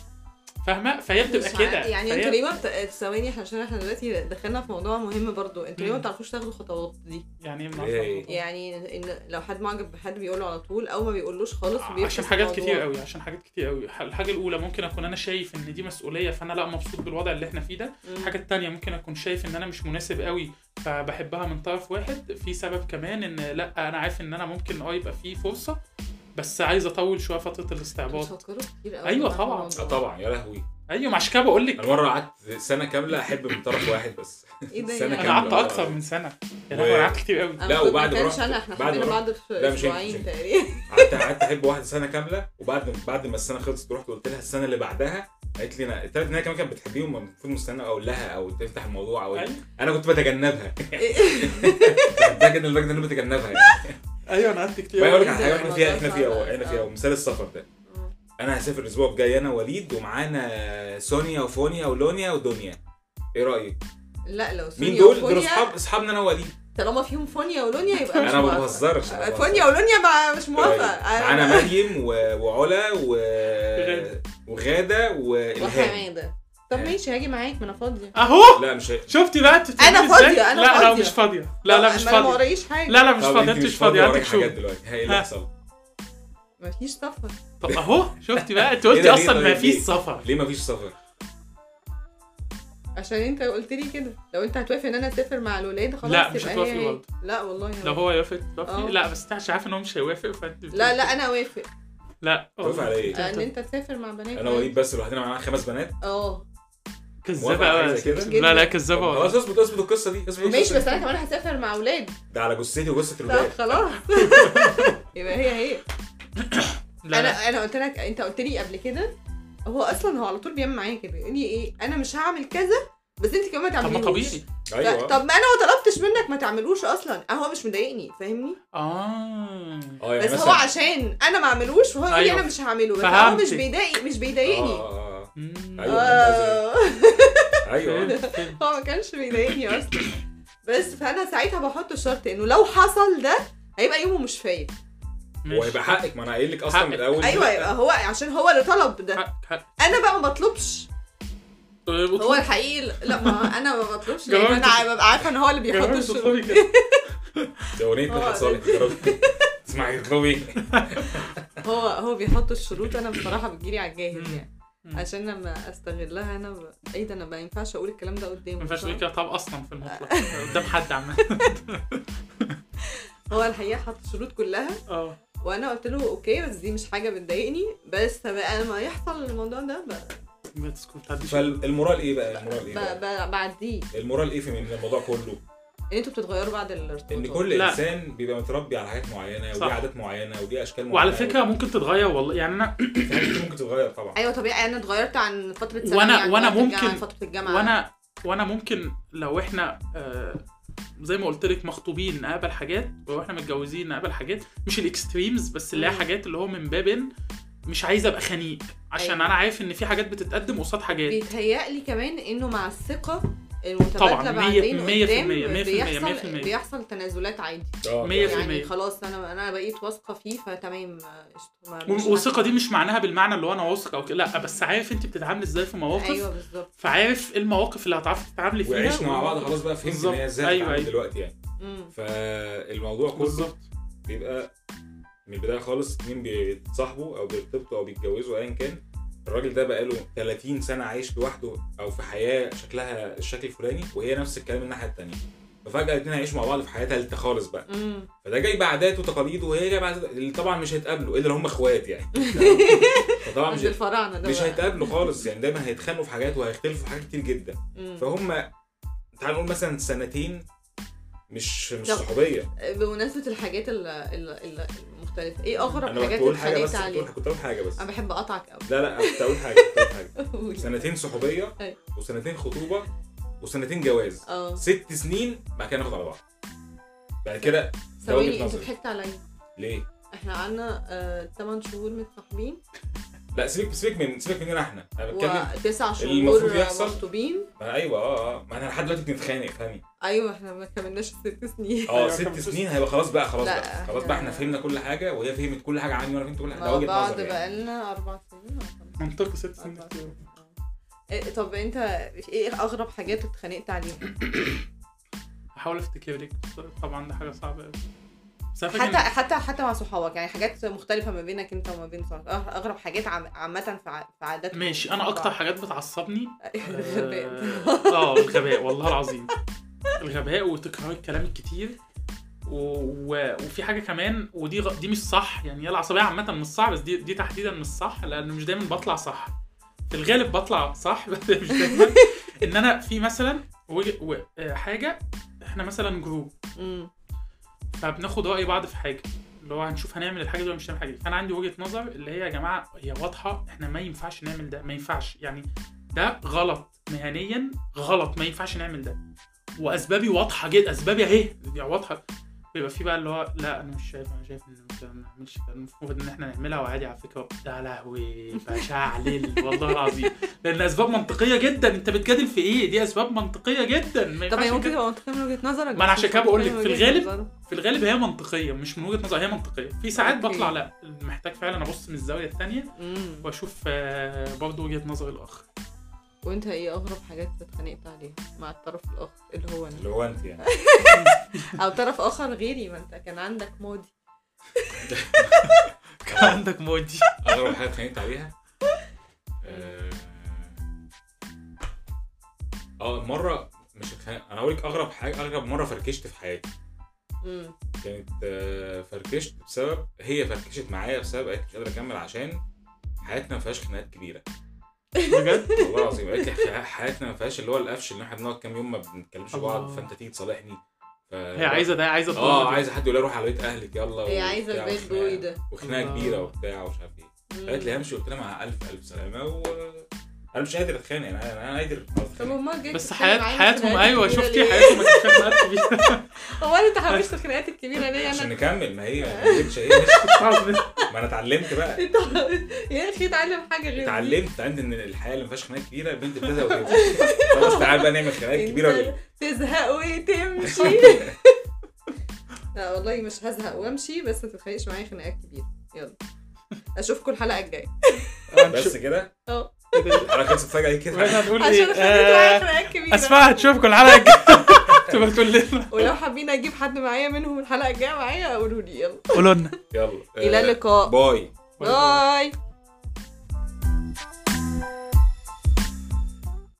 فاهمه فهي بتبقى مش كده عارف- يعني فهي- انتوا ليه ما بت... ثواني عشان احنا دلوقتي دخلنا في موضوع مهم برضو انتوا ليه ما مم. بتعرفوش تاخدوا خطوات دي يعني ما إيه؟ أعرف. يعني ان لو حد معجب بحد بيقوله على طول او ما بيقولوش خالص عشان وبيفكس حاجات الموضوع. كتير قوي عشان حاجات كتير قوي الحاجه الاولى ممكن اكون انا شايف ان دي مسؤوليه فانا لا مبسوط بالوضع اللي احنا فيه ده مم. الحاجه التانية ممكن اكون شايف ان انا مش مناسب قوي فبحبها من طرف واحد في سبب كمان ان لا انا عارف ان انا ممكن اه يبقى في فرصه بس عايز اطول شويه فتره الاستعباط بتفكروا كتير قوي أيوة في طبعا. الموضوع. اه طبعا يا لهوي ايوه عشان كده بقول لك انا مره قعدت سنه كامله احب من طرف واحد بس ايه ده سنة يعني؟ انا قعدت كاملة. اكتر من سنه و- يعني انا قعدت كتير قوي أنا لا، كنت- وبعد ما ما كانش رحت- انا احنا بعد حبينا ما بعض في لا، مش انت، اسبوعين مش انت. تقريبا قعدت قعدت احب واحده سنه كامله وبعد بعد ما السنه خلصت رحت قلت لها السنه اللي بعدها قالت لي انا قلت لها ان هي كمان كانت بتحبيهم المفروض مستنى اقول لها او تفتح الموضوع او أيوة. انا كنت بتجنبها متاكد ان الراجل ده انا بتجنبها يعني ايوه انا قعدت كتير ما اقول لك قوي. على حاجه احنا فيها احنا فيها الموضوع احنا صعب. فيها مثال السفر ده انا هسافر الاسبوع الجاي انا وليد ومعانا سونيا وفونيا ولونيا ودنيا ايه رايك لا لو مين سونيا دول دول وفونيا- اصحاب اصحابنا انا ووليد طالما فيهم فونيا ولونيا يبقى مش انا ما موافقة. بهزرش أنا فونيا بهزر. ولونيا ما مش موافقه معانا مريم و- وعلا و... غادة. وغاده والهام وحماده طب ماشي هاجي معاك ما انا فاضيه اهو لا مش هي شفتي بقى انت أنا بتعملي إزاي؟ فاضية، أنا لا لا فاضية. مش فاضيه لا لا مش ما انا ما فاضيه ورايش حاجه لا لا مش طب فاضيه انت انت مش فاضيه وراك عندك شغل حاجات دلوقتي هي اللي ها. يحصل مفيش سفر طب اهو شفتي بقى انت إيه قلتي ده؟ ليه اصلا طيب؟ ما فيش ليه؟ سفر ليه مفيش سفر؟ عشان انت قلت لي كده لو انت هتوافق ان انا اسافر مع الولاد خلاص لا، مش يبقى هتوافقي هي هي. برضه. لا والله لو هو هو يوافق توافقي اه. لا بس انت عشان عارفه ان هو مش هيوافق فانت لا لا انا اوافق لا توافق على ايه؟ ان انت تسافر مع بنات انا وليد بس لوحدنا معانا خمس بنات اه كذابه موافق على قوي حاجة زي كده؟ لا لا طب كذابه خلاص والله اثبت اثبت القصه دي اثبت ماشي القصة بس دي. انا كمان هسافر مع اولاد ده على جثتي وجثه طب الولاد خلاص يبقى هي هي لا لا انا انا قلت لك انت قلت لي قبل كده هو اصلا هو على طول بيعمل معايا كده يقول لي ايه انا مش هعمل كذا بس انت كمان ما طب ما تعمليهوش طبيعي ايوه ف- طب ما انا ما طلبتش منك ما تعملوش اصلا هو مش مضايقني فاهمني اه اه يعني بس هو مثلا عشان انا ما اعملوش وهو يقول لي أيوة. انا مش هعمله بس هو فهمتك. مش بيضايق مش بيضايقني اه اه اه مم. أيوة. آه. ايوه فهمت، فهمت. هو ما كانش بيضايقني اصلا بس فانا ساعتها بحط الشرط انه لو حصل ده هيبقى يومه مش فايت ماشي. وهيبقى حقك ما انا قايل لك اصلا من حقك. الاول ايوه يبقى هو عشان هو اللي طلب ده حق حق انا بقى ما بطلبش طيب، هو الحقيقي لا ما انا ما بطلبش لان جربت- انا ببقى عارفه ان هو اللي بيحط جربت الشروط تطلبي كده. دي اغنيه هو مدحت صالح جربي اسمعي اطلبي هو هو بيحط الشروط انا بصراحه بتجيلي على الجاهز مم. يعني مم. عشان لما استغلها انا ب... ايه ده انا ما ينفعش اقول الكلام ده قدامه ما ينفعش صح؟ تقولي كده طب اصلا في المطلق قدام حد عامه هو الحقيقه حط الشروط كلها اه وانا قلت له اوكي بس دي مش حاجه بتضايقني بس بقى لما يحصل الموضوع ده ب... بس كنت هتعدي فالمورال ايه بقى المورال ايه ب... بقى ب... بعديه المورال ايه في من الموضوع كله ان انتوا بتتغيروا بعد الارتباط ان كل لا. انسان بيبقى متربي على حاجات معينه ودي صح. عادات معينه ودي اشكال معينه وعلى فكره ممكن تتغير والله يعني انا في حاجات كتير ممكن تتغير طبعا ايوه طبيعي انا اتغيرت عن فتره ثانوي وأنا- عن وأنا فترة الجامعة، ممكن- عن فتره الجامعه وانا وانا ممكن لو احنا آه زي ما قلت لك مخطوبين نقبل حاجات ولو احنا متجوزين نقبل حاجات مش الاكستريمز بس اللي هي مم. حاجات اللي هو من باب إن مش عايزه ابقى خنيق عشان أيوة. انا عارف ان في حاجات بتتقدم قصاد حاجات بيتهيألي كمان انه مع الثقه المتبادله طبعاً، مية- بعدين مية في قدام المية، مية في المية، مية في بيحصل المية. بيحصل تنازلات عادي اه مية في يعني المية. خلاص انا انا بقيت واثقه فيه فتمام آه، قشطة، ما- مش والثقه دي هت- مش معناها بالمعنى اللي هو انا واثق او كده لا بس عارف انت بتتعاملي ازاي في مواقف ايوه بالظبط فعارف ايه المواقف اللي هتعرفي تتعاملي فيها وعشنا مع بعض خلاص بقى فهمت ان بالظبط. هي ازاي أيوة، هتتعامل أيوة. دلوقتي يعني مم. فالموضوع كله بالظبط بيبقى من البدايه خالص اتنين بيتصاحبوا او بيرتبطوا او بيتجوزوا ايا كان الراجل ده بقاله 30 سنه عايش لوحده او في حياه شكلها الشكل الفلاني وهي نفس الكلام الناحيه التانيه ففجاه الاتنين هيعيشوا مع بعض في حياه تالته خالص بقى مم. فده جاي بعادات وتقاليد وهي جايه بعد اللي طبعا مش هيتقابلوا الا لو هم اخوات يعني فطبعا عند مش الفراعنه ده مش بقى. هيتقابلوا خالص يعني دايما هيتخانقوا في حاجات وهيختلفوا في حاجات كتير جدا مم. فهم تعال نقول مثلا سنتين مش مش طب. صحوبيه بمناسبه الحاجات ال- ال- ال- المختلفه ايه اغرب انا حاجات كنت اقول حاجه بس اتخانقت كنت عليها أقول- كنت اقول حاجه بس انا بحب اقطعك قوي لا لا كنت اقول حاجه كنت اقول حاجه سنتين صحوبيه أيوة. وسنتين خطوبه وسنتين جواز اه ست سنين بعد كده ناخد على بعض بعد كده ده ثواني وجهة انت نظري. ضحكت عليا ليه؟ احنا قعدنا 8 شهور متصاحبين لا سيبك سيبك من سيبك مننا احنا انا بتكلم وتسع شهور المفروض يحصل. مخطوبين ما ايوه اه اه ما احنا لحد دلوقتي بنتخانق فاهمي ايوه احنا ما كملناش ست سنين اه أيوة، ست كان سنين هيبقى خلاص بقى خلاص لا، بقى خلاص بقى احنا إحنا- فهمنا كل حاجه وهي فهمت كل حاجه عني وانا فهمت كل حاجه ده مع وجهه بعض نظر يعني. بقالنا اربع سنين ولا خمس منطقي ست سنين أربع كتير. سنين. إيه، طب انت ايه اغرب حاجات اتخانقت عليها هحاول افتكر لك طبعا ده حاجه صعبه قوي بس أنا فاكر حتى إن- حتى حتى مع صحابك يعني حاجات مختلفه ما بينك انت وما بين صحابك أغ- اغرب حاجات عم- عامه في ع- في عادات ماشي انا اكتر حاجات بتعصبني الغباء اه آه، الغباء والله العظيم الغباء وتكرار الكلام الكتير و... و... وفي حاجه كمان ودي غ... دي مش صح يعني هي العصبيه عامه مش صح بس دي دي تحديدا مش صح لان مش دايما بطلع صح في الغالب بطلع صح بس مش دايما ان انا في مثلا وج... و... آه، حاجه احنا مثلا جروب مم. فبناخد راي بعض في حاجه اللي هو هنشوف هنعمل الحاجه دي ولا مش هنعمل الحاجه دي فانا عندي وجهه نظر اللي هي يا جماعه هي واضحه احنا ما ينفعش نعمل ده ما ينفعش يعني ده غلط مهنيا غلط ما ينفعش نعمل ده واسبابي واضحه جدا اسبابي اهي دي واضحه بيبقى في بقى اللي هو لا انا مش شايف انا شايف ان انت ما نعملش كده المفروض ان احنا نعملها وعادي على فكره يا لهوي بشعلل والله العظيم لان اسباب منطقيه جدا انت بتجادل في ايه دي اسباب منطقيه جدا ما طب هي ينفعش ممكن كده. تبقى منطقية من وجهة نظرك ما أنا بس عشان مش كده بقول لك منطقية في من وجهة الغالب نظره. في الغالب هي منطقيه مش من وجهه نظر هي منطقيه في ساعات أوكي. بطلع لا محتاج فعلا ابص من الزاويه الثانيه امم واشوف آه، برضه وجهه نظر الاخر وانت ايه اغرب حاجات اتخانقت عليها مع الطرف الاخر اللي هو انا اللي هو انت يعني او طرف اخر غيري ما انت كان عندك مودي كان عندك مودي اغرب حاجه اتخانقت عليها آه، اه مره مش اتخانق انا هقول لك اغرب حاجه اغرب مره فركشت في حياتي امم كانت آه، فركشت بسبب هي فركشت معايا بسبب قالت مش قادره اكمل عشان حياتنا ما فيهاش خناقات كبيره بجد والله العظيم قالت لي ح- حياتنا ما فيهاش اللي هو القفش اللي احنا بنقعد كام يوم ما بنتكلمش بعض الله. فانت تيجي تصالحني ف... هي عايزه ده عايزه الدور اه ده. عايزه حد يقول لها روح على بيت اهلك يلا هي عايزه وبتاع البيت وخناقة- بوي ده وخناقه الله. كبيره وبتاع ومش عارف ايه مم. قالت لي همشي قلت لها مع الف الف سلامه و انا مش قادر اتخانق انا انا قادر طب اتخانق امال جاي بس تتخانق حياة معايا حياتهم الخناقات ايوه الكبيرة شفتي ليه؟ حياتهم ما كانش فيها خناقات كبيره امال انت حبشت الخناقات الكبيره ليه عشان انا نكمل ما هي ما قدرتش ايه ما انا اتعلمت بقى انت يا اخي اتعلم حاجه غير دي. اتعلمت اتعلمت ان الحياه اللي ما فيهاش خناقات كبيره البنت بتزهق وتمشي خلاص تعال بقى نعمل خناقات كبيره انت ولا تزهق وتمشي لا والله مش هزهق وامشي بس ما تتخانقش معايا خناقات كبيره يلا اشوفكم الحلقه الجايه بس كده اه الحلقه خلصت فجاه ايه كده واحنا هنقول عشان ايه خليت معايا آه، خناقات كبيره اسماء هتشوفكم الحلقه الجايه تبقى تقول لنا ولو حابين اجيب حد معايا منهم الحلقه الجايه معايا قولوا لي يلا قولوا لنا يلا الى آه، اللقاء باي باي